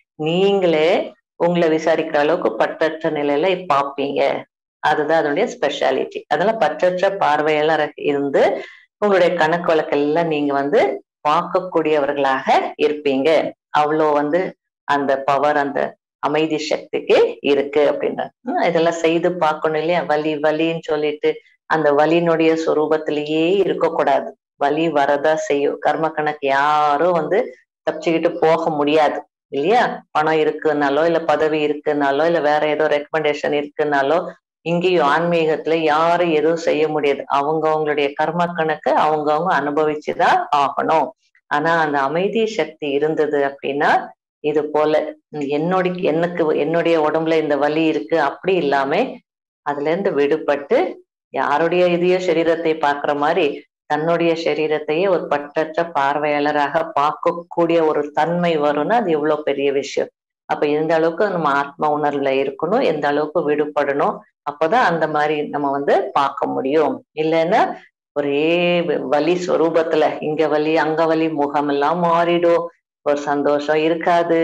நீங்களே உங்களை விசாரிக்கிற அளவுக்கு பற்றற்ற நிலையில பார்ப்பீங்க அதுதான் அதனுடைய ஸ்பெஷாலிட்டி அதனால பற்றற்ற பார்வையாளர் இருந்து உங்களுடைய கணக்கு வழக்கெல்லாம் நீங்க வந்து பார்க்கக்கூடியவர்களாக இருப்பீங்க அவ்வளோ வந்து அந்த பவர் அந்த அமைதி சக்திக்கு இருக்கு அப்படின்ற இதெல்லாம் செய்து பார்க்கணும் இல்லையா வலி வலின்னு சொல்லிட்டு அந்த வலியினுடைய சொரூபத்திலேயே இருக்கக்கூடாது வலி வரதா செய்யும் கர்ம கணக்கு யாரும் வந்து தப்பிச்சுக்கிட்டு போக முடியாது இல்லையா பணம் இருக்குனாலோ இல்ல பதவி இருக்குனாலோ இல்ல வேற ஏதோ ரெக்கமெண்டேஷன் இருக்குனாலோ இங்கேயும் ஆன்மீகத்துல யாரும் எதுவும் செய்ய முடியாது அவங்க அவங்களுடைய கர்ம கணக்கு அவங்கவுங்க அனுபவிச்சுதான் ஆகணும் ஆனா அந்த அமைதி சக்தி இருந்தது அப்படின்னா இது போல என்னுடைய எனக்கு என்னுடைய உடம்புல இந்த வலி இருக்கு அப்படி இல்லாம அதுல இருந்து விடுபட்டு யாருடைய இதையோ சரீரத்தை பாக்குற மாதிரி தன்னுடைய சரீரத்தையே ஒரு பற்றற்ற பார்வையாளராக பார்க்கக்கூடிய ஒரு தன்மை வரும்னா அது எவ்வளவு பெரிய விஷயம் அப்ப எந்த அளவுக்கு நம்ம ஆத்ம உணர்வுல இருக்கணும் எந்த அளவுக்கு விடுபடணும் அப்பதான் அந்த மாதிரி நம்ம வந்து பார்க்க முடியும் இல்லைன்னா ஒரே வலி ஸ்வரூபத்துல இங்க வலி அங்க வலி முகம் எல்லாம் மாறிடும் ஒரு சந்தோஷம் இருக்காது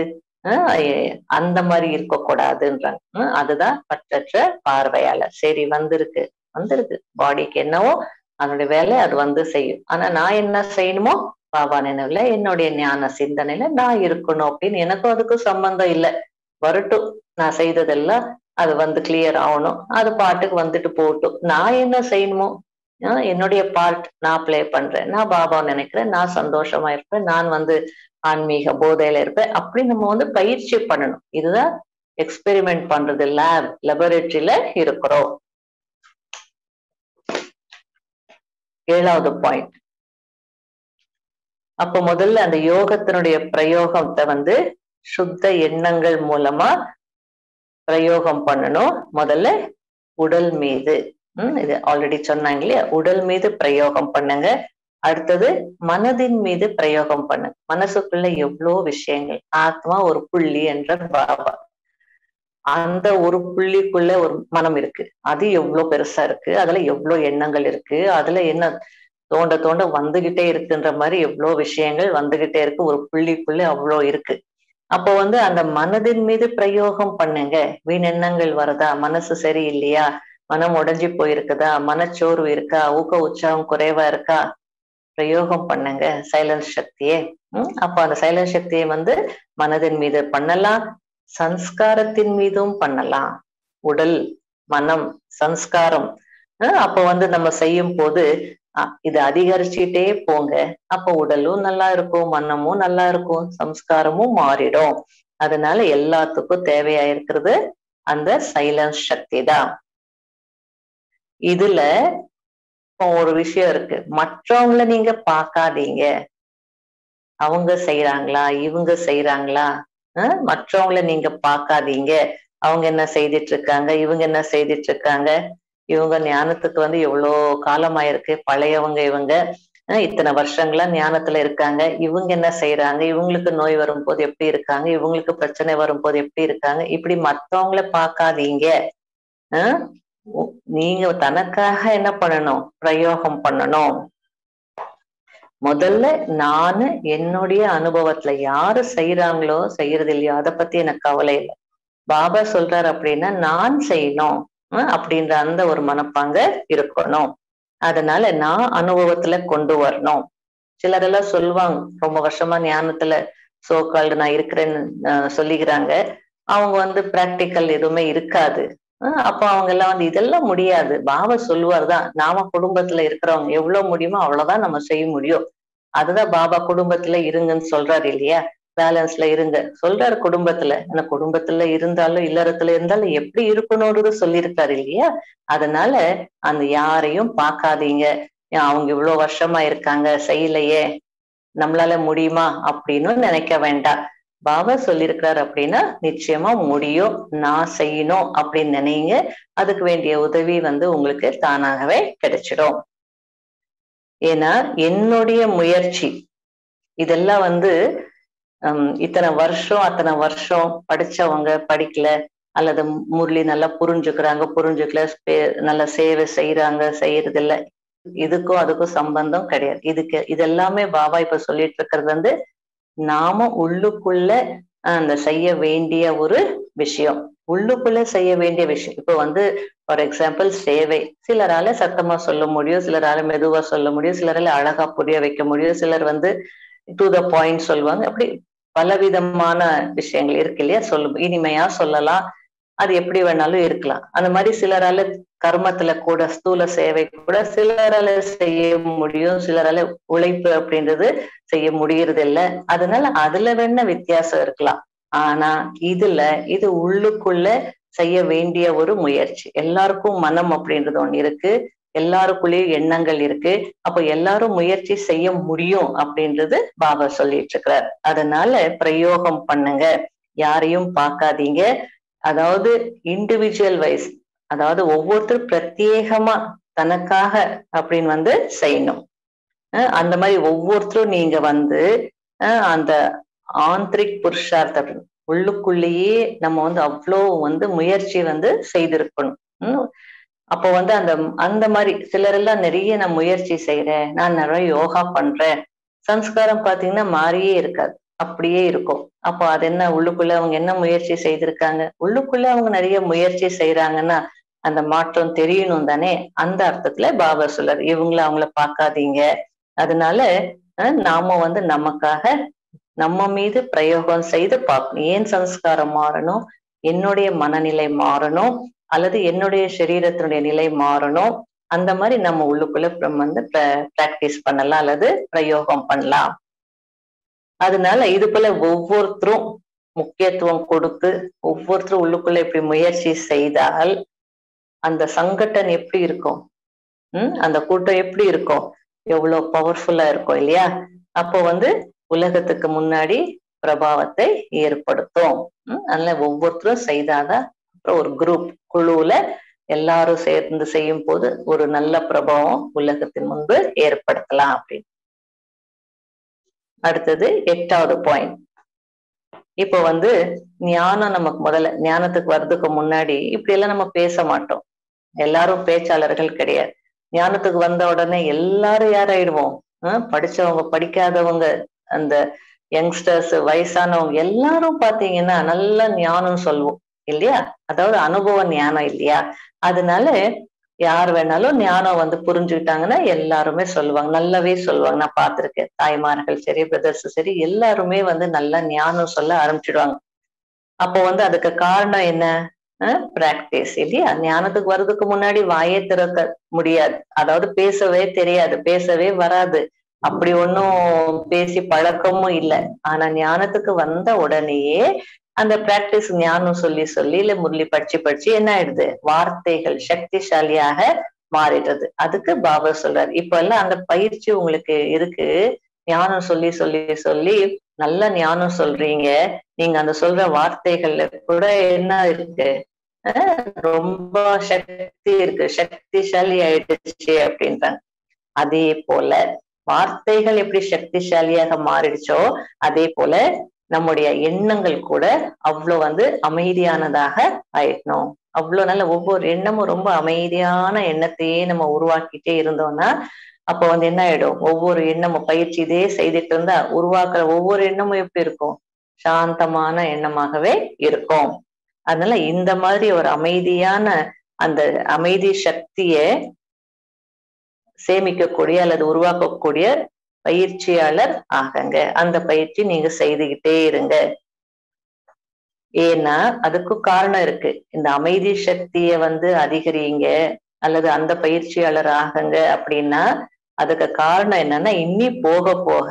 அந்த மாதிரி இருக்கக்கூடாதுன்றாங்க அதுதான் பற்றற்ற பார்வையாளர் சரி வந்திருக்கு வந்திருக்கு பாடிக்கு என்னவோ அதனுடைய வேலை அது வந்து செய்யும் ஆனா நான் என்ன செய்யணுமோ பாபா நினைவுல என்னுடைய ஞான சிந்தனையில நான் இருக்கணும் அப்படின்னு எனக்கும் அதுக்கும் சம்பந்தம் இல்லை வரட்டும் நான் செய்ததெல்லாம் அது வந்து கிளியர் ஆகணும் அது பாட்டுக்கு வந்துட்டு போகட்டும் நான் என்ன செய்யணுமோ என்னுடைய பார்ட் நான் பிளே பண்றேன் நான் பாபா நினைக்கிறேன் நான் சந்தோஷமா இருப்பேன் நான் வந்து ஆன்மீக போதையில இருப்பேன் அப்படி நம்ம வந்து பயிற்சி பண்ணணும் இதுதான் எக்ஸ்பெரிமெண்ட் பண்றது லேப் லெபரேட்டரியில இருக்கிறோம் ஏழாவது பாயிண்ட் அப்ப முதல்ல அந்த யோகத்தினுடைய பிரயோகத்தை வந்து சுத்த எண்ணங்கள் மூலமா பிரயோகம் பண்ணணும் முதல்ல உடல் மீது உம் இது ஆல்ரெடி சொன்னாங்க இல்லையா உடல் மீது பிரயோகம் பண்ணுங்க அடுத்தது மனதின் மீது பிரயோகம் பண்ணு மனசுக்குள்ள எவ்வளோ விஷயங்கள் ஆத்மா ஒரு புள்ளி என்ற பாபா அந்த ஒரு புள்ளிக்குள்ள ஒரு மனம் இருக்கு அது எவ்வளவு பெருசா இருக்கு அதுல எவ்வளவு எண்ணங்கள் இருக்கு அதுல என்ன தோண்ட தோண்ட வந்துகிட்டே இருக்குன்ற மாதிரி எவ்வளோ விஷயங்கள் வந்துகிட்டே இருக்கு ஒரு புள்ளிக்குள்ள அவ்வளோ இருக்கு அப்போ வந்து அந்த மனதின் மீது பிரயோகம் பண்ணுங்க வீண் எண்ணங்கள் வருதா மனசு சரி இல்லையா மனம் உடைஞ்சு போயிருக்குதா மனச்சோர்வு இருக்கா ஊக்க உற்சாகம் குறைவா இருக்கா பிரயோகம் பண்ணுங்க சைலன்ஸ் சக்தியே உம் அப்போ அந்த சைலன்ஸ் சக்தியை வந்து மனதின் மீது பண்ணலாம் சன்ஸ்காரத்தின் மீதும் பண்ணலாம் உடல் மனம் சன்ஸ்காரம் அப்போ வந்து நம்ம செய்யும் போது இது அதிகரிச்சுட்டே போங்க அப்போ உடலும் நல்லா இருக்கும் மனமும் நல்லா இருக்கும் சம்ஸ்காரமும் மாறிடும் அதனால எல்லாத்துக்கும் தேவையா இருக்கிறது அந்த சைலன்ஸ் சக்தி தான் இதுல ஒரு விஷயம் இருக்கு மற்றவங்கள நீங்க பார்க்காதீங்க அவங்க செய்யறாங்களா இவங்க செய்யறாங்களா மற்றவங்கள நீங்க பார்க்காதீங்க அவங்க என்ன செய்துட்டு இருக்காங்க இவங்க என்ன செய்துட்டு இருக்காங்க இவங்க ஞானத்துக்கு வந்து எவ்வளோ காலமாயிருக்கு பழையவங்க இவங்க அஹ் இத்தனை வருஷங்களா ஞானத்துல இருக்காங்க இவங்க என்ன செய்யறாங்க இவங்களுக்கு நோய் வரும்போது எப்படி இருக்காங்க இவங்களுக்கு பிரச்சனை வரும்போது எப்படி இருக்காங்க இப்படி மத்தவங்கள பார்க்காதீங்க அஹ் உ- நீங்க தனக்காக என்ன பண்ணணும் பிரயோகம் பண்ணணும் முதல்ல நானு என்னுடைய அனுபவத்துல யாரு செய்யறாங்களோ செய்யறது இல்லையோ அதை பத்தி எனக்கு கவலை இல்லை பாபா சொல்றாரு அப்படின்னா நான் செய்யணும் அஹ் அப்படின்ற அந்த ஒரு மனப்பாங்க இருக்கணும் அதனால நான் அனுபவத்துல கொண்டு வரணும் சிலரெல்லாம் சொல்லுவாங்க ரொம்ப வருஷமா ஞானத்துல சோக்கால்டு நான் இருக்கிறேன்னு அஹ் சொல்லிக்கிறாங்க அவங்க வந்து பிராக்டிக்கல் எதுவுமே இருக்காது அஹ் அப்ப அவங்க எல்லாம் வந்து இதெல்லாம் முடியாது பாபா சொல்லுவார் தான் நாம குடும்பத்துல இருக்கிறவங்க எவ்வளவு முடியுமோ அவ்வளவுதான் நம்ம செய்ய முடியும் அதுதான் பாபா குடும்பத்துல இருங்கன்னு சொல்றாரு இல்லையா பேலன்ஸ்ல இருங்க சொல்றாரு குடும்பத்துல ஆனா குடும்பத்துல இருந்தாலும் இல்லறத்துல இருந்தாலும் எப்படி இருக்கணும்ன்றது சொல்லியிருக்காரு இல்லையா அதனால அந்த யாரையும் பார்க்காதீங்க ஏன் அவங்க இவ்வளவு வருஷமா இருக்காங்க செய்யலையே நம்மளால முடியுமா அப்படின்னு நினைக்க வேண்டாம் பாபா சொல்லியிருக்கிறார் அப்படின்னா நிச்சயமா முடியும் நான் செய்யணும் அப்படின்னு நினைங்க அதுக்கு வேண்டிய உதவி வந்து உங்களுக்கு தானாகவே கிடைச்சிடும் ஏன்னா என்னுடைய முயற்சி இதெல்லாம் வந்து ஹம், இத்தனை வருஷம் அத்தனை வருஷம் படிச்சவங்க படிக்கல அல்லது முரளி நல்லா புரிஞ்சுக்கிறாங்க புரிஞ்சுக்கல ஸ்பே- நல்லா சேவை செய்யறாங்க செய்யறது இல்ல இதுக்கும் அதுக்கும் சம்பந்தம் கிடையாது இதுக்கு இதெல்லாமே பாபா இப்ப சொல்லிட்டு இருக்கிறது வந்து நாம உள்ளுக்குள்ள அஹ், அந்த செய்ய வேண்டிய ஒரு விஷயம் உள்ளுக்குள்ள செய்ய வேண்டிய விஷயம் இப்போ வந்து ஃபார் எக்ஸாம்பிள் சேவை சிலரால சத்தமா சொல்ல முடியும் சிலரால மெதுவா சொல்ல முடியும் சிலரால அழகா புரிய வைக்க முடியும் சிலர் வந்து டு த பாயிண்ட் சொல்லுவாங்க அப்படி பலவிதமான விஷயங்கள் இருக்கு இல்லையா சொல்லும் இனிமையா சொல்லலாம் அது எப்படி வேணாலும் இருக்கலாம் அந்த மாதிரி சிலரால கர்மத்துல கூட ஸ்தூல சேவை கூட சிலரால செய்ய முடியும் சிலரால உழைப்பு அப்படின்றது செய்ய முடியறது இல்ல அதனால அதுல வேணா வித்தியாசம் இருக்கலாம் ஆனா இதுல இது உள்ளுக்குள்ள செய்ய வேண்டிய ஒரு முயற்சி எல்லாருக்கும் மனம் அப்படின்றது ஒண்ணு இருக்கு எல்லாருக்குள்ளேயும் எண்ணங்கள் இருக்கு அப்ப எல்லாரும் முயற்சி செய்ய முடியும் அப்படின்றது பாபா சொல்லிட்டு இருக்கிறார் அதனால பிரயோகம் பண்ணுங்க யாரையும் பார்க்காதீங்க அதாவது இண்டிவிஜுவல் வைஸ் அதாவது ஒவ்வொருத்தரும் பிரத்யேகமா தனக்காக அப்படின்னு வந்து செய்யணும் அஹ் அந்த மாதிரி ஒவ்வொருத்தரும் நீங்க வந்து அஹ் அந்த ஆந்திரிக் புருஷார்த்தம் உள்ளுக்குள்ளேயே நம்ம வந்து அவ்வளோ வந்து முயற்சி வந்து செய்திருக்கணும் உம் அப்போ வந்து அந்த அந்த மாதிரி சிலரெல்லாம் நிறைய நான் முயற்சி செய்யறேன் நான் நிறைய யோகா பண்றேன் சம்ஸ்காரம் பாத்தீங்கன்னா மாறியே இருக்காது அப்படியே இருக்கும் அப்போ அது என்ன உள்ளுக்குள்ள அவங்க என்ன முயற்சி செய்திருக்காங்க உள்ளுக்குள்ள அவங்க நிறைய முயற்சி செய்யறாங்கன்னா அந்த மாற்றம் தெரியணும் தானே அந்த அர்த்தத்துல பாபா சொல்றாரு இவங்கள அவங்கள பார்க்காதீங்க அதனால அஹ், நாம வந்து நமக்காக நம்ம மீது பிரயோகம் செய்து பார்க்கணும் ஏன் சம்ஸ்காரம் மாறணும் என்னுடைய மனநிலை மாறணும் அல்லது என்னுடைய சரீரத்தினுடைய நிலை மாறணும் அந்த மாதிரி நம்ம உள்ளுக்குள்ள பிரம் வந்து பிராக்டிஸ் பண்ணலாம் அல்லது பிரயோகம் பண்ணலாம் அதனால இது போல ஒவ்வொருத்தரும் முக்கியத்துவம் கொடுத்து ஒவ்வொருத்தரும் உள்ளுக்குள்ள இப்படி முயற்சி செய்தால் அந்த சங்கட்டன் எப்படி இருக்கும் உம் அந்த கூட்டம் எப்படி இருக்கும் எவ்வளவு பவர்ஃபுல்லா இருக்கும் இல்லையா அப்போ வந்து உலகத்துக்கு முன்னாடி பிரபாவத்தை ஏற்படுத்தும் உம் அதனால ஒவ்வொருத்தரும் செய்தாதான் அப்புறம் ஒரு குரூப் குழுவுல எல்லாரும் சேர்ந்து செய்யும் போது ஒரு நல்ல பிரபாவம் உலகத்தின் முன்பு ஏற்படுத்தலாம் அப்படின்னு அடுத்தது எட்டாவது பாயிண்ட் இப்போ வந்து ஞானம் நமக்கு முதல்ல ஞானத்துக்கு வர்றதுக்கு முன்னாடி இப்படி எல்லாம் நம்ம பேச மாட்டோம் எல்லாரும் பேச்சாளர்கள் கிடையாது ஞானத்துக்கு வந்த உடனே எல்லாரும் யாராயிடுவோம் ஆஹ் படிச்சவங்க படிக்காதவங்க அந்த யங்ஸ்டர்ஸ் வயசானவங்க எல்லாரும் பாத்தீங்கன்னா நல்ல ஞானம் சொல்லுவோம் இல்லையா அதாவது அனுபவ ஞானம் இல்லையா அதனால யார் வேணாலும் ஞானம் வந்து புரிஞ்சுக்கிட்டாங்கன்னா எல்லாருமே சொல்லுவாங்க நல்லாவே சொல்லுவாங்க நான் பார்த்திருக்கேன் தாய்மார்கள் சரி பிரதர்ஸ் சரி எல்லாருமே வந்து நல்லா ஞானம் சொல்ல ஆரம்பிச்சிடுவாங்க அப்போ வந்து அதுக்கு காரணம் என்ன பிராக்டிஸ் இல்லையா ஞானத்துக்கு வர்றதுக்கு முன்னாடி வாயே திறக்க முடியாது அதாவது பேசவே தெரியாது பேசவே வராது அப்படி ஒன்னும் பேசி பழக்கமும் இல்லை ஆனா ஞானத்துக்கு வந்த உடனேயே அந்த பிராக்டிஸ் ஞானம் சொல்லி சொல்லி இல்ல முரளி படிச்சு படிச்சு என்ன ஆயிடுது வார்த்தைகள் சக்திசாலியாக மாறிடுறது அதுக்கு பாபா சொல்றாரு இப்ப எல்லாம் அந்த பயிற்சி உங்களுக்கு இருக்கு ஞானம் சொல்லி சொல்லி சொல்லி நல்ல ஞானம் சொல்றீங்க நீங்க அந்த சொல்ற வார்த்தைகள்ல கூட என்ன இருக்கு ரொம்ப சக்தி இருக்கு சக்திசாலி ஆயிடுச்சு அப்படின்றாங்க அதே போல வார்த்தைகள் எப்படி சக்திசாலியாக மாறிடுச்சோ அதே போல நம்முடைய எண்ணங்கள் கூட அவ்வளவு வந்து அமைதியானதாக ஆயிடணும் அவ்வளவு நல்ல ஒவ்வொரு எண்ணமும் ரொம்ப அமைதியான எண்ணத்தையே நம்ம உருவாக்கிட்டே இருந்தோம்னா அப்ப வந்து என்ன ஆயிடும் ஒவ்வொரு எண்ணமும் பயிற்சி இதே செய்துட்டு இருந்தா உருவாக்குற ஒவ்வொரு எண்ணமும் எப்படி இருக்கும் சாந்தமான எண்ணமாகவே இருக்கும் அதனால இந்த மாதிரி ஒரு அமைதியான அந்த அமைதி சக்திய சேமிக்கக்கூடிய அல்லது உருவாக்கக்கூடிய பயிற்சியாளர் ஆகங்க அந்த பயிற்சி நீங்க செய்துகிட்டே இருங்க ஏன்னா அதுக்கு காரணம் இருக்கு இந்த அமைதி சக்திய வந்து அதிகரிங்க அல்லது அந்த பயிற்சியாளர் ஆகுங்க அப்படின்னா அதுக்கு காரணம் என்னன்னா இன்னி போக போக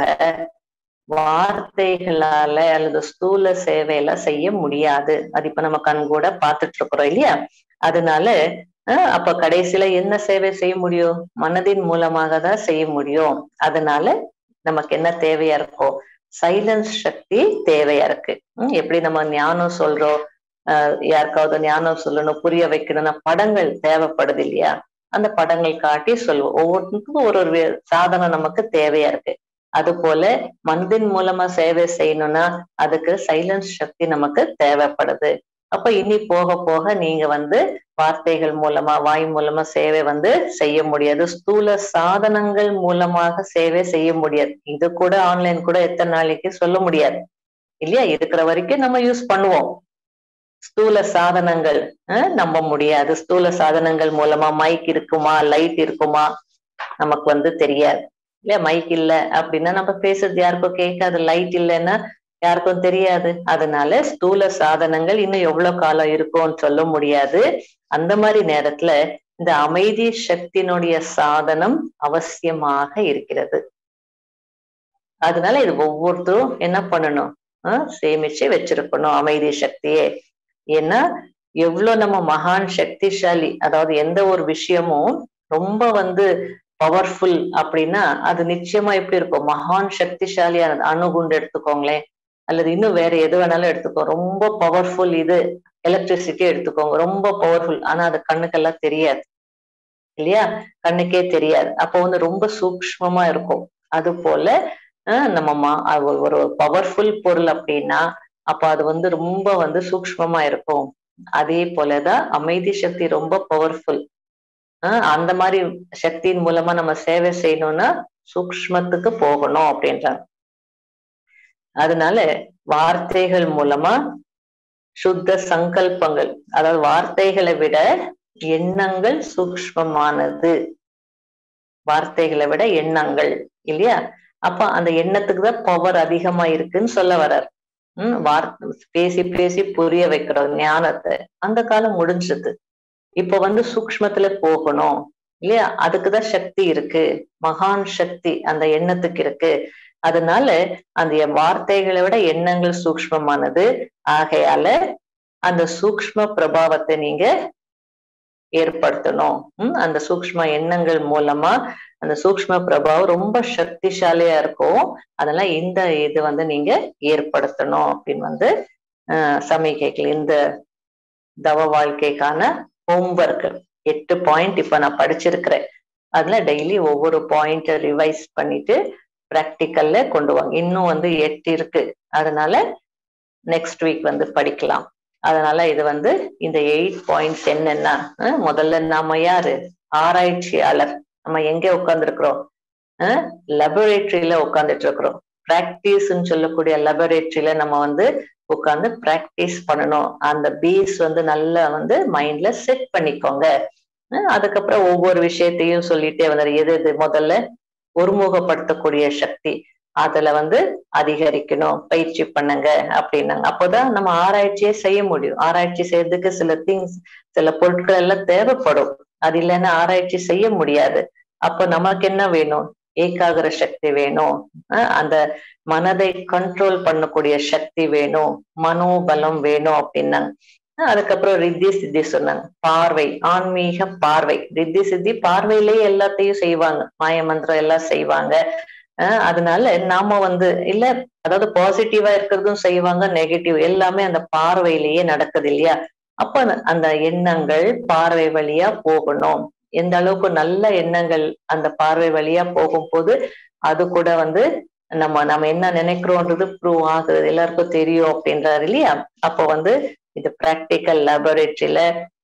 வார்த்தைகளால அல்லது ஸ்தூல சேவையில செய்ய முடியாது அது இப்ப நம்ம கண் கூட பாத்துட்டு இருக்கிறோம் இல்லையா அதனால அப்ப கடைசியில என்ன சேவை செய்ய முடியும் மனதின் மூலமாக தான் செய்ய முடியும் அதனால நமக்கு என்ன தேவையா இருக்கோ சைலன்ஸ் சக்தி தேவையா இருக்கு எப்படி நம்ம ஞானம் சொல்றோம் ஆஹ் யாருக்காவது ஞானம் சொல்லணும் புரிய வைக்கணும்னா படங்கள் தேவைப்படுது இல்லையா அந்த படங்கள் காட்டி சொல்லுவோம் ஒவ்வொருத்தருக்கும் ஒரு ஒரு சாதனம் நமக்கு தேவையா இருக்கு அது போல மனதின் மூலமா சேவை செய்யணும்னா அதுக்கு சைலன்ஸ் சக்தி நமக்கு தேவைப்படுது அப்ப இனி போக போக நீங்க வந்து வார்த்தைகள் மூலமா வாய் மூலமா சேவை வந்து செய்ய முடியாது ஸ்தூல சாதனங்கள் மூலமாக சேவை செய்ய முடியாது இது கூட ஆன்லைன் கூட எத்தனை நாளைக்கு சொல்ல முடியாது இல்லையா இருக்கிற வரைக்கும் நம்ம யூஸ் பண்ணுவோம் ஸ்தூல சாதனங்கள் நம்ப முடியாது ஸ்தூல சாதனங்கள் மூலமா மைக் இருக்குமா லைட் இருக்குமா நமக்கு வந்து தெரியாது இல்ல மைக் இல்ல அப்படின்னா நம்ம பேசுறது யாருக்கும் கேட்காது லைட் இல்லைன்னா யாருக்கும் தெரியாது அதனால ஸ்தூல சாதனங்கள் இன்னும் எவ்வளவு காலம் இருக்கும்னு சொல்ல முடியாது அந்த மாதிரி நேரத்துல இந்த அமைதி சக்தியினுடைய சாதனம் அவசியமாக இருக்கிறது அதனால இது ஒவ்வொருத்தரும் என்ன பண்ணணும் சேமிச்சு வச்சிருக்கணும் அமைதி சக்தியே ஏன்னா எவ்வளவு நம்ம மகான் சக்திசாலி அதாவது எந்த ஒரு விஷயமும் ரொம்ப வந்து பவர்ஃபுல் அப்படின்னா அது நிச்சயமா எப்படி இருக்கும் மகான் சக்திசாலியானது அணுகுண்டு எடுத்துக்கோங்களேன் அல்லது இன்னும் வேற எது வேணாலும் எடுத்துக்கோ ரொம்ப பவர்ஃபுல் இது எலக்ட்ரிசிட்டி எடுத்துக்கோங்க ரொம்ப பவர்ஃபுல் ஆனா அது கண்ணுக்கெல்லாம் தெரியாது இல்லையா கண்ணுக்கே தெரியாது அப்போ வந்து ரொம்ப சூக்மமா இருக்கும் அது போல நம்ம ஒரு பவர்ஃபுல் பொருள் அப்படின்னா அப்ப அது வந்து ரொம்ப வந்து சூக்மமா இருக்கும் அதே போலதான் அமைதி சக்தி ரொம்ப பவர்ஃபுல் ஆஹ் அந்த மாதிரி சக்தியின் மூலமா நம்ம சேவை செய்யணும்னா சூக்மத்துக்கு போகணும் அப்படின்றாங்க அதனால வார்த்தைகள் மூலமா சுத்த சங்கல்பங்கள் அதாவது வார்த்தைகளை விட எண்ணங்கள் சூக்மமானது வார்த்தைகளை விட எண்ணங்கள் இல்லையா அப்ப அந்த எண்ணத்துக்கு தான் பவர் அதிகமா இருக்குன்னு சொல்ல வர்றார் உம் வார்த்தை பேசி பேசி புரிய வைக்கிறோம் ஞானத்தை அந்த காலம் முடிஞ்சது இப்ப வந்து சூக்மத்துல போகணும் இல்லையா அதுக்குதான் சக்தி இருக்கு மகான் சக்தி அந்த எண்ணத்துக்கு இருக்கு அதனால அந்த வார்த்தைகளை விட எண்ணங்கள் சூக்மமானது ஆகையால அந்த சூக்ம பிரபாவத்தை நீங்க ஏற்படுத்தணும் உம் அந்த சூக்ம எண்ணங்கள் மூலமா அந்த சூக்ம பிரபாவம் ரொம்ப சக்திசாலியா இருக்கும் அதெல்லாம் இந்த இது வந்து நீங்க ஏற்படுத்தணும் அப்படின்னு வந்து ஆஹ் சமிகைகள் இந்த தவ வாழ்க்கைக்கான ஹோம்ஒர்க் எட்டு பாயிண்ட் இப்ப நான் படிச்சிருக்கிறேன் அதுல டெய்லி ஒவ்வொரு பாயிண்ட் ரிவைஸ் பண்ணிட்டு ப்ராக்டிக்கல்ல கொண்டு வாங்க இன்னும் வந்து எட்டு இருக்கு அதனால நெக்ஸ்ட் வீக் வந்து படிக்கலாம் அதனால இது வந்து இந்த எயிட் பாயிண்ட்ஸ் என்னன்னா முதல்ல நாம யாரு ஆராய்ச்சியாளர் நம்ம எங்க உட்கார்ந்துருக்கிறோம் லெபரேட்டரியில உட்காந்துட்டு இருக்கிறோம் பிராக்டிஸ்ன்னு சொல்லக்கூடிய லெபரேட்டரியில நம்ம வந்து உட்காந்து பிராக்டிஸ் பண்ணணும் அந்த பேஸ் வந்து நல்லா வந்து மைண்ட்ல செட் பண்ணிக்கோங்க அதுக்கப்புறம் ஒவ்வொரு விஷயத்தையும் சொல்லிட்டே வந்தாரு எது எது முதல்ல ஒருமுகப்படுத்தக்கூடிய சக்தி அதுல வந்து அதிகரிக்கணும் பயிற்சி பண்ணுங்க அப்படின்னாங்க அப்போதான் நம்ம ஆராய்ச்சியே செய்ய முடியும் ஆராய்ச்சி செய்யறதுக்கு சில திங்ஸ் சில பொருட்கள் எல்லாம் தேவைப்படும் அது இல்லைன்னா ஆராய்ச்சி செய்ய முடியாது அப்போ நமக்கு என்ன வேணும் ஏகாகிர சக்தி வேணும் அந்த மனதை கண்ட்ரோல் பண்ணக்கூடிய சக்தி வேணும் மனோபலம் வேணும் அப்படின்னாங்க அதுக்கப்புறம் ரித்தி சித்தி சொன்னாங்க பார்வை ஆன்மீக பார்வை ரித்தி சித்தி பார்வையிலேயே எல்லாத்தையும் செய்வாங்க மாய மந்திரம் எல்லாம் செய்வாங்க அதனால நாம வந்து இல்ல அதாவது பாசிட்டிவா இருக்கிறதும் செய்வாங்க நெகட்டிவ் எல்லாமே அந்த பார்வையிலேயே நடக்குது இல்லையா அப்ப அந்த எண்ணங்கள் பார்வை வழியா போகணும் எந்த அளவுக்கு நல்ல எண்ணங்கள் அந்த பார்வை வழியா போகும்போது அது கூட வந்து நம்ம நம்ம என்ன நினைக்கிறோன்றது ப்ரூவ் ஆகுது எல்லாருக்கும் தெரியும் அப்படின்றாரு இல்லையா அப்போ வந்து இது ப்ராக்டிக்கல் லேபரேட்டரியில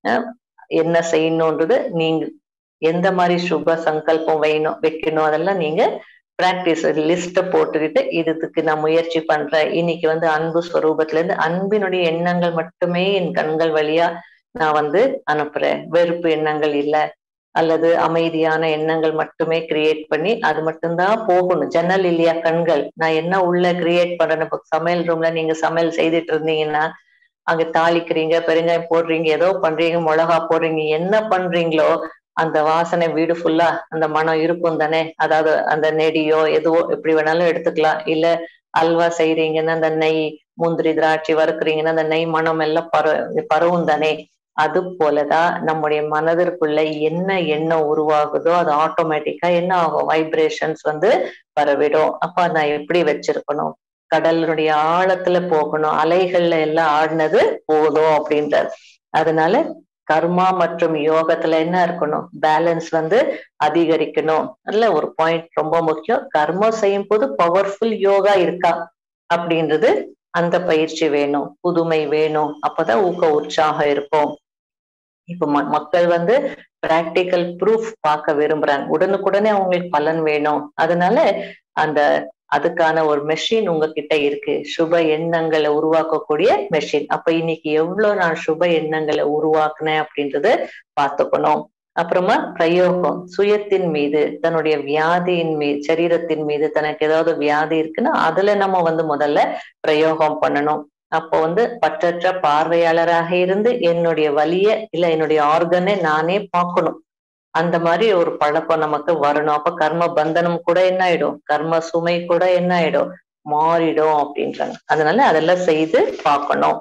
என்ன செய்யணுன்றது நீங்க எந்த மாதிரி சுப சங்கல்பம் வைக்கணும் வைக்கணும் அதெல்லாம் நீங்க பிராக்டிஸ் லிஸ்ட போட்டுக்கிட்டு இதுக்கு நான் முயற்சி பண்றேன் இன்னைக்கு வந்து அன்பு ஸ்வரூபத்துல இருந்து அன்பினுடைய எண்ணங்கள் மட்டுமே என் கண்கள் வழியா நான் வந்து அனுப்புறேன் வெறுப்பு எண்ணங்கள் இல்ல அல்லது அமைதியான எண்ணங்கள் மட்டுமே கிரியேட் பண்ணி அது மட்டும்தான் போகணும் ஜன்னல் இல்லையா கண்கள் நான் என்ன உள்ள கிரியேட் பண்றேன் இப்போ சமையல் ரூம்ல நீங்க சமையல் செய்துட்டு இருந்தீங்கன்னா அங்க தாளிக்கிறீங்க பெருங்காயம் போடுறீங்க ஏதோ பண்றீங்க மிளகா போடுறீங்க என்ன பண்றீங்களோ அந்த வாசனை வீடு ஃபுல்லா அந்த மனம் இருக்கும் தானே அதாவது அந்த நெடியோ எதுவோ எப்படி வேணாலும் எடுத்துக்கலாம் இல்ல அல்வா செய்றீங்கன்னா அந்த நெய் முந்திரி திராட்சை வறுக்குறீங்கன்னா அந்த நெய் மனம் எல்லாம் பர பரவும் தானே அது போலதான் நம்முடைய மனதிற்குள்ள என்ன எண்ணம் உருவாகுதோ அது ஆட்டோமேட்டிக்கா என்ன ஆகும் வைப்ரேஷன்ஸ் வந்து பரவிடும் அப்ப நான் எப்படி வச்சிருக்கணும் கடலினுடைய ஆழத்துல போகணும் அலைகள்ல எல்லாம் ஆடினது போதும் அப்படின்றது அதனால கர்மா மற்றும் யோகத்துல என்ன இருக்கணும் பேலன்ஸ் வந்து அதிகரிக்கணும் நல்ல ஒரு பாயிண்ட் ரொம்ப முக்கியம் கர்மம் செய்யும் போது பவர்ஃபுல் யோகா இருக்கா அப்படின்றது அந்த பயிற்சி வேணும் புதுமை வேணும் அப்பதான் ஊக்க உற்சாகம் இருக்கும் இப்ப மக்கள் வந்து பிராக்டிக்கல் ப்ரூஃப் பார்க்க விரும்புறாங்க உடனுக்குடனே அவங்களுக்கு பலன் வேணும் அதனால அந்த அதுக்கான ஒரு மெஷின் உங்ககிட்ட இருக்கு சுப எண்ணங்களை உருவாக்கக்கூடிய மெஷின் அப்ப இன்னைக்கு எவ்வளவு நான் சுப எண்ணங்களை உருவாக்குனேன் அப்படின்றத பார்த்துக்கணும் அப்புறமா பிரயோகம் சுயத்தின் மீது தன்னுடைய வியாதியின் மீது சரீரத்தின் மீது தனக்கு ஏதாவது வியாதி இருக்குன்னா அதுல நம்ம வந்து முதல்ல பிரயோகம் பண்ணணும் அப்போ வந்து பற்றற்ற பார்வையாளராக இருந்து என்னுடைய வலிய இல்ல என்னுடைய ஆர்கனை நானே பார்க்கணும் அந்த மாதிரி ஒரு பழக்கம் நமக்கு வரணும் அப்ப கர்ம பந்தனம் கூட என்ன ஆயிடும் கர்ம சுமை கூட என்ன ஆயிடும் மாறிடும் அப்படின்றாங்க அதனால அதெல்லாம் செய்து பார்க்கணும்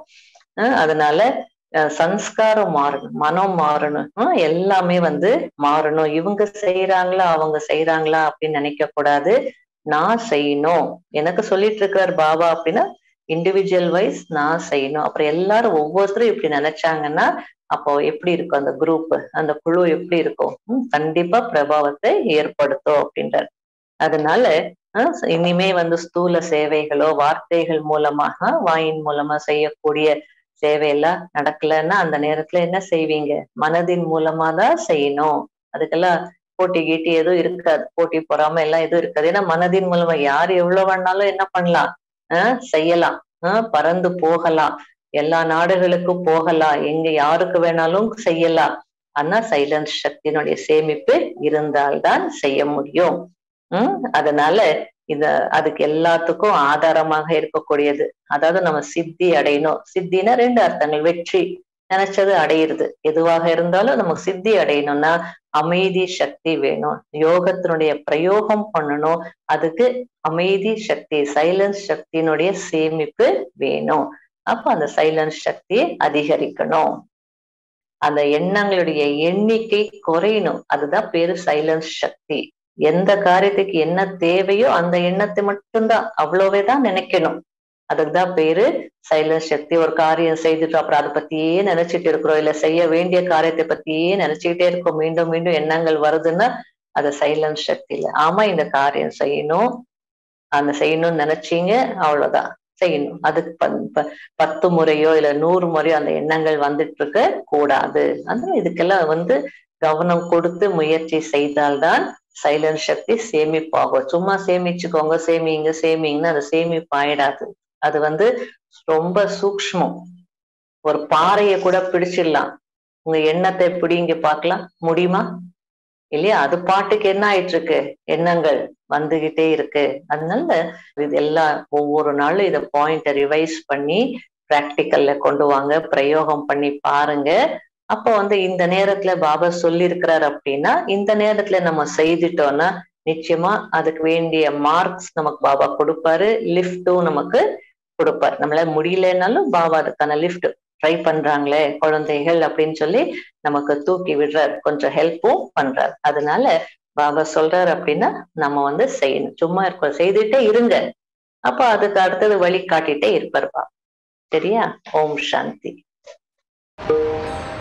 அதனால சன்ஸ்காரம் மாறணும் மனம் மாறணும் எல்லாமே வந்து மாறணும் இவங்க செய்யறாங்களா அவங்க செய்யறாங்களா அப்படின்னு நினைக்க கூடாது நான் செய்யணும் எனக்கு சொல்லிட்டு இருக்கிறார் பாபா அப்படின்னா இண்டிவிஜுவல் வைஸ் நான் செய்யணும் அப்புறம் எல்லாரும் ஒவ்வொருத்தரும் இப்படி நினைச்சாங்கன்னா அப்போ எப்படி இருக்கும் அந்த குரூப் அந்த குழு எப்படி இருக்கும் கண்டிப்பா பிரபாவத்தை ஏற்படுத்தும் அப்படின்றார் அதனால இனிமே வந்து ஸ்தூல சேவைகளோ வார்த்தைகள் மூலமாக வாயின் மூலமா செய்யக்கூடிய சேவையெல்லாம் நடக்கலன்னா அந்த நேரத்துல என்ன செய்வீங்க மனதின் மூலமா தான் செய்யணும் அதுக்கெல்லாம் போட்டி கீட்டி எதுவும் இருக்காது போட்டி பொறாம எல்லாம் எதுவும் இருக்காது ஏன்னா மனதின் மூலமா யார் எவ்வளவு வேணாலும் என்ன பண்ணலாம் ஆஹ் செய்யலாம் ஆஹ் பறந்து போகலாம் எல்லா நாடுகளுக்கும் போகலாம் எங்க யாருக்கு வேணாலும் செய்யலாம் ஆனா சைலன்ஸ் சக்தியினுடைய சேமிப்பு இருந்தால்தான் செய்ய முடியும் உம் அதனால இத அதுக்கு எல்லாத்துக்கும் ஆதாரமாக இருக்கக்கூடியது அதாவது நம்ம சித்தி அடையணும் சித்தினா ரெண்டு அர்த்தங்கள் வெற்றி நினைச்சது அடையிறது எதுவாக இருந்தாலும் நமக்கு சித்தி அடையணும்னா அமைதி சக்தி வேணும் யோகத்தினுடைய பிரயோகம் பண்ணணும் அதுக்கு அமைதி சக்தி சைலன்ஸ் சக்தியினுடைய சேமிப்பு வேணும் அப்ப அந்த சைலன்ஸ் சக்தியை அதிகரிக்கணும் அந்த எண்ணங்களுடைய எண்ணிக்கை குறையணும் அதுதான் பேரு சைலன்ஸ் சக்தி எந்த காரியத்துக்கு என்ன தேவையோ அந்த எண்ணத்தை மட்டும்தான் அவ்வளவே தான் நினைக்கணும் அதுக்குதான் பேரு சைலன்ஸ் சக்தி ஒரு காரியம் செய்துட்டு அப்புறம் அதை பத்தியே நினைச்சிட்டு இருக்கிறோம் இல்ல செய்ய வேண்டிய காரியத்தை பத்தியே நினைச்சுக்கிட்டே இருக்கோம் மீண்டும் மீண்டும் எண்ணங்கள் வருதுன்னா அது சைலன்ஸ் சக்தி இல்லை ஆமா இந்த காரியம் செய்யணும் அந்த செய்யணும்னு நினைச்சீங்க அவ்வளவுதான் செய்யணும் அதுக்கு பத்து முறையோ இல்ல நூறு முறையோ அந்த எண்ணங்கள் வந்துட்டு இருக்க கூடாது அதனால இதுக்கெல்லாம் வந்து கவனம் கொடுத்து முயற்சி செய்தால்தான் சைலன்ஸ் சக்தி சேமிப்பாகும் சும்மா சேமிச்சுக்கோங்க சேமிங்க சேமிங்கன்னு அது சேமிப்பு ஆயிடாது அது வந்து ரொம்ப சூக்மம் ஒரு பாறைய கூட பிடிச்சிடலாம் உங்க எண்ணத்தை பிடிங்க பார்க்கலாம் முடியுமா இல்லையா அது பாட்டுக்கு என்ன ஆயிட்டு இருக்கு எண்ணங்கள் வந்துகிட்டே இருக்கு அதனால இது எல்லாம் ஒவ்வொரு நாளும் இதை பாயிண்ட ரிவைஸ் பண்ணி பிராக்டிக்கல்ல கொண்டு வாங்க பிரயோகம் பண்ணி பாருங்க அப்போ வந்து இந்த நேரத்துல பாபா சொல்லியிருக்கிறார் அப்படின்னா இந்த நேரத்துல நம்ம செய்துட்டோம்னா நிச்சயமா அதுக்கு வேண்டிய மார்க்ஸ் நமக்கு பாபா கொடுப்பாரு லிஃப்டும் நமக்கு கொடுப்பார் நம்மளால முடியலனாலும் பாபா அதுக்கான லிஃப்ட் ட்ரை பண்றாங்களே குழந்தைகள் அப்படின்னு சொல்லி நமக்கு தூக்கி விடுறார் கொஞ்சம் ஹெல்ப்பும் பண்றார் அதனால பாபா சொல்றாரு அப்படின்னா நம்ம வந்து செய்யணும் சும்மா இருக்க செய்துட்டே இருங்க அப்ப அதுக்கு அடுத்தது வழி காட்டிட்டே இருப்பார் பா சரியா ஓம் சாந்தி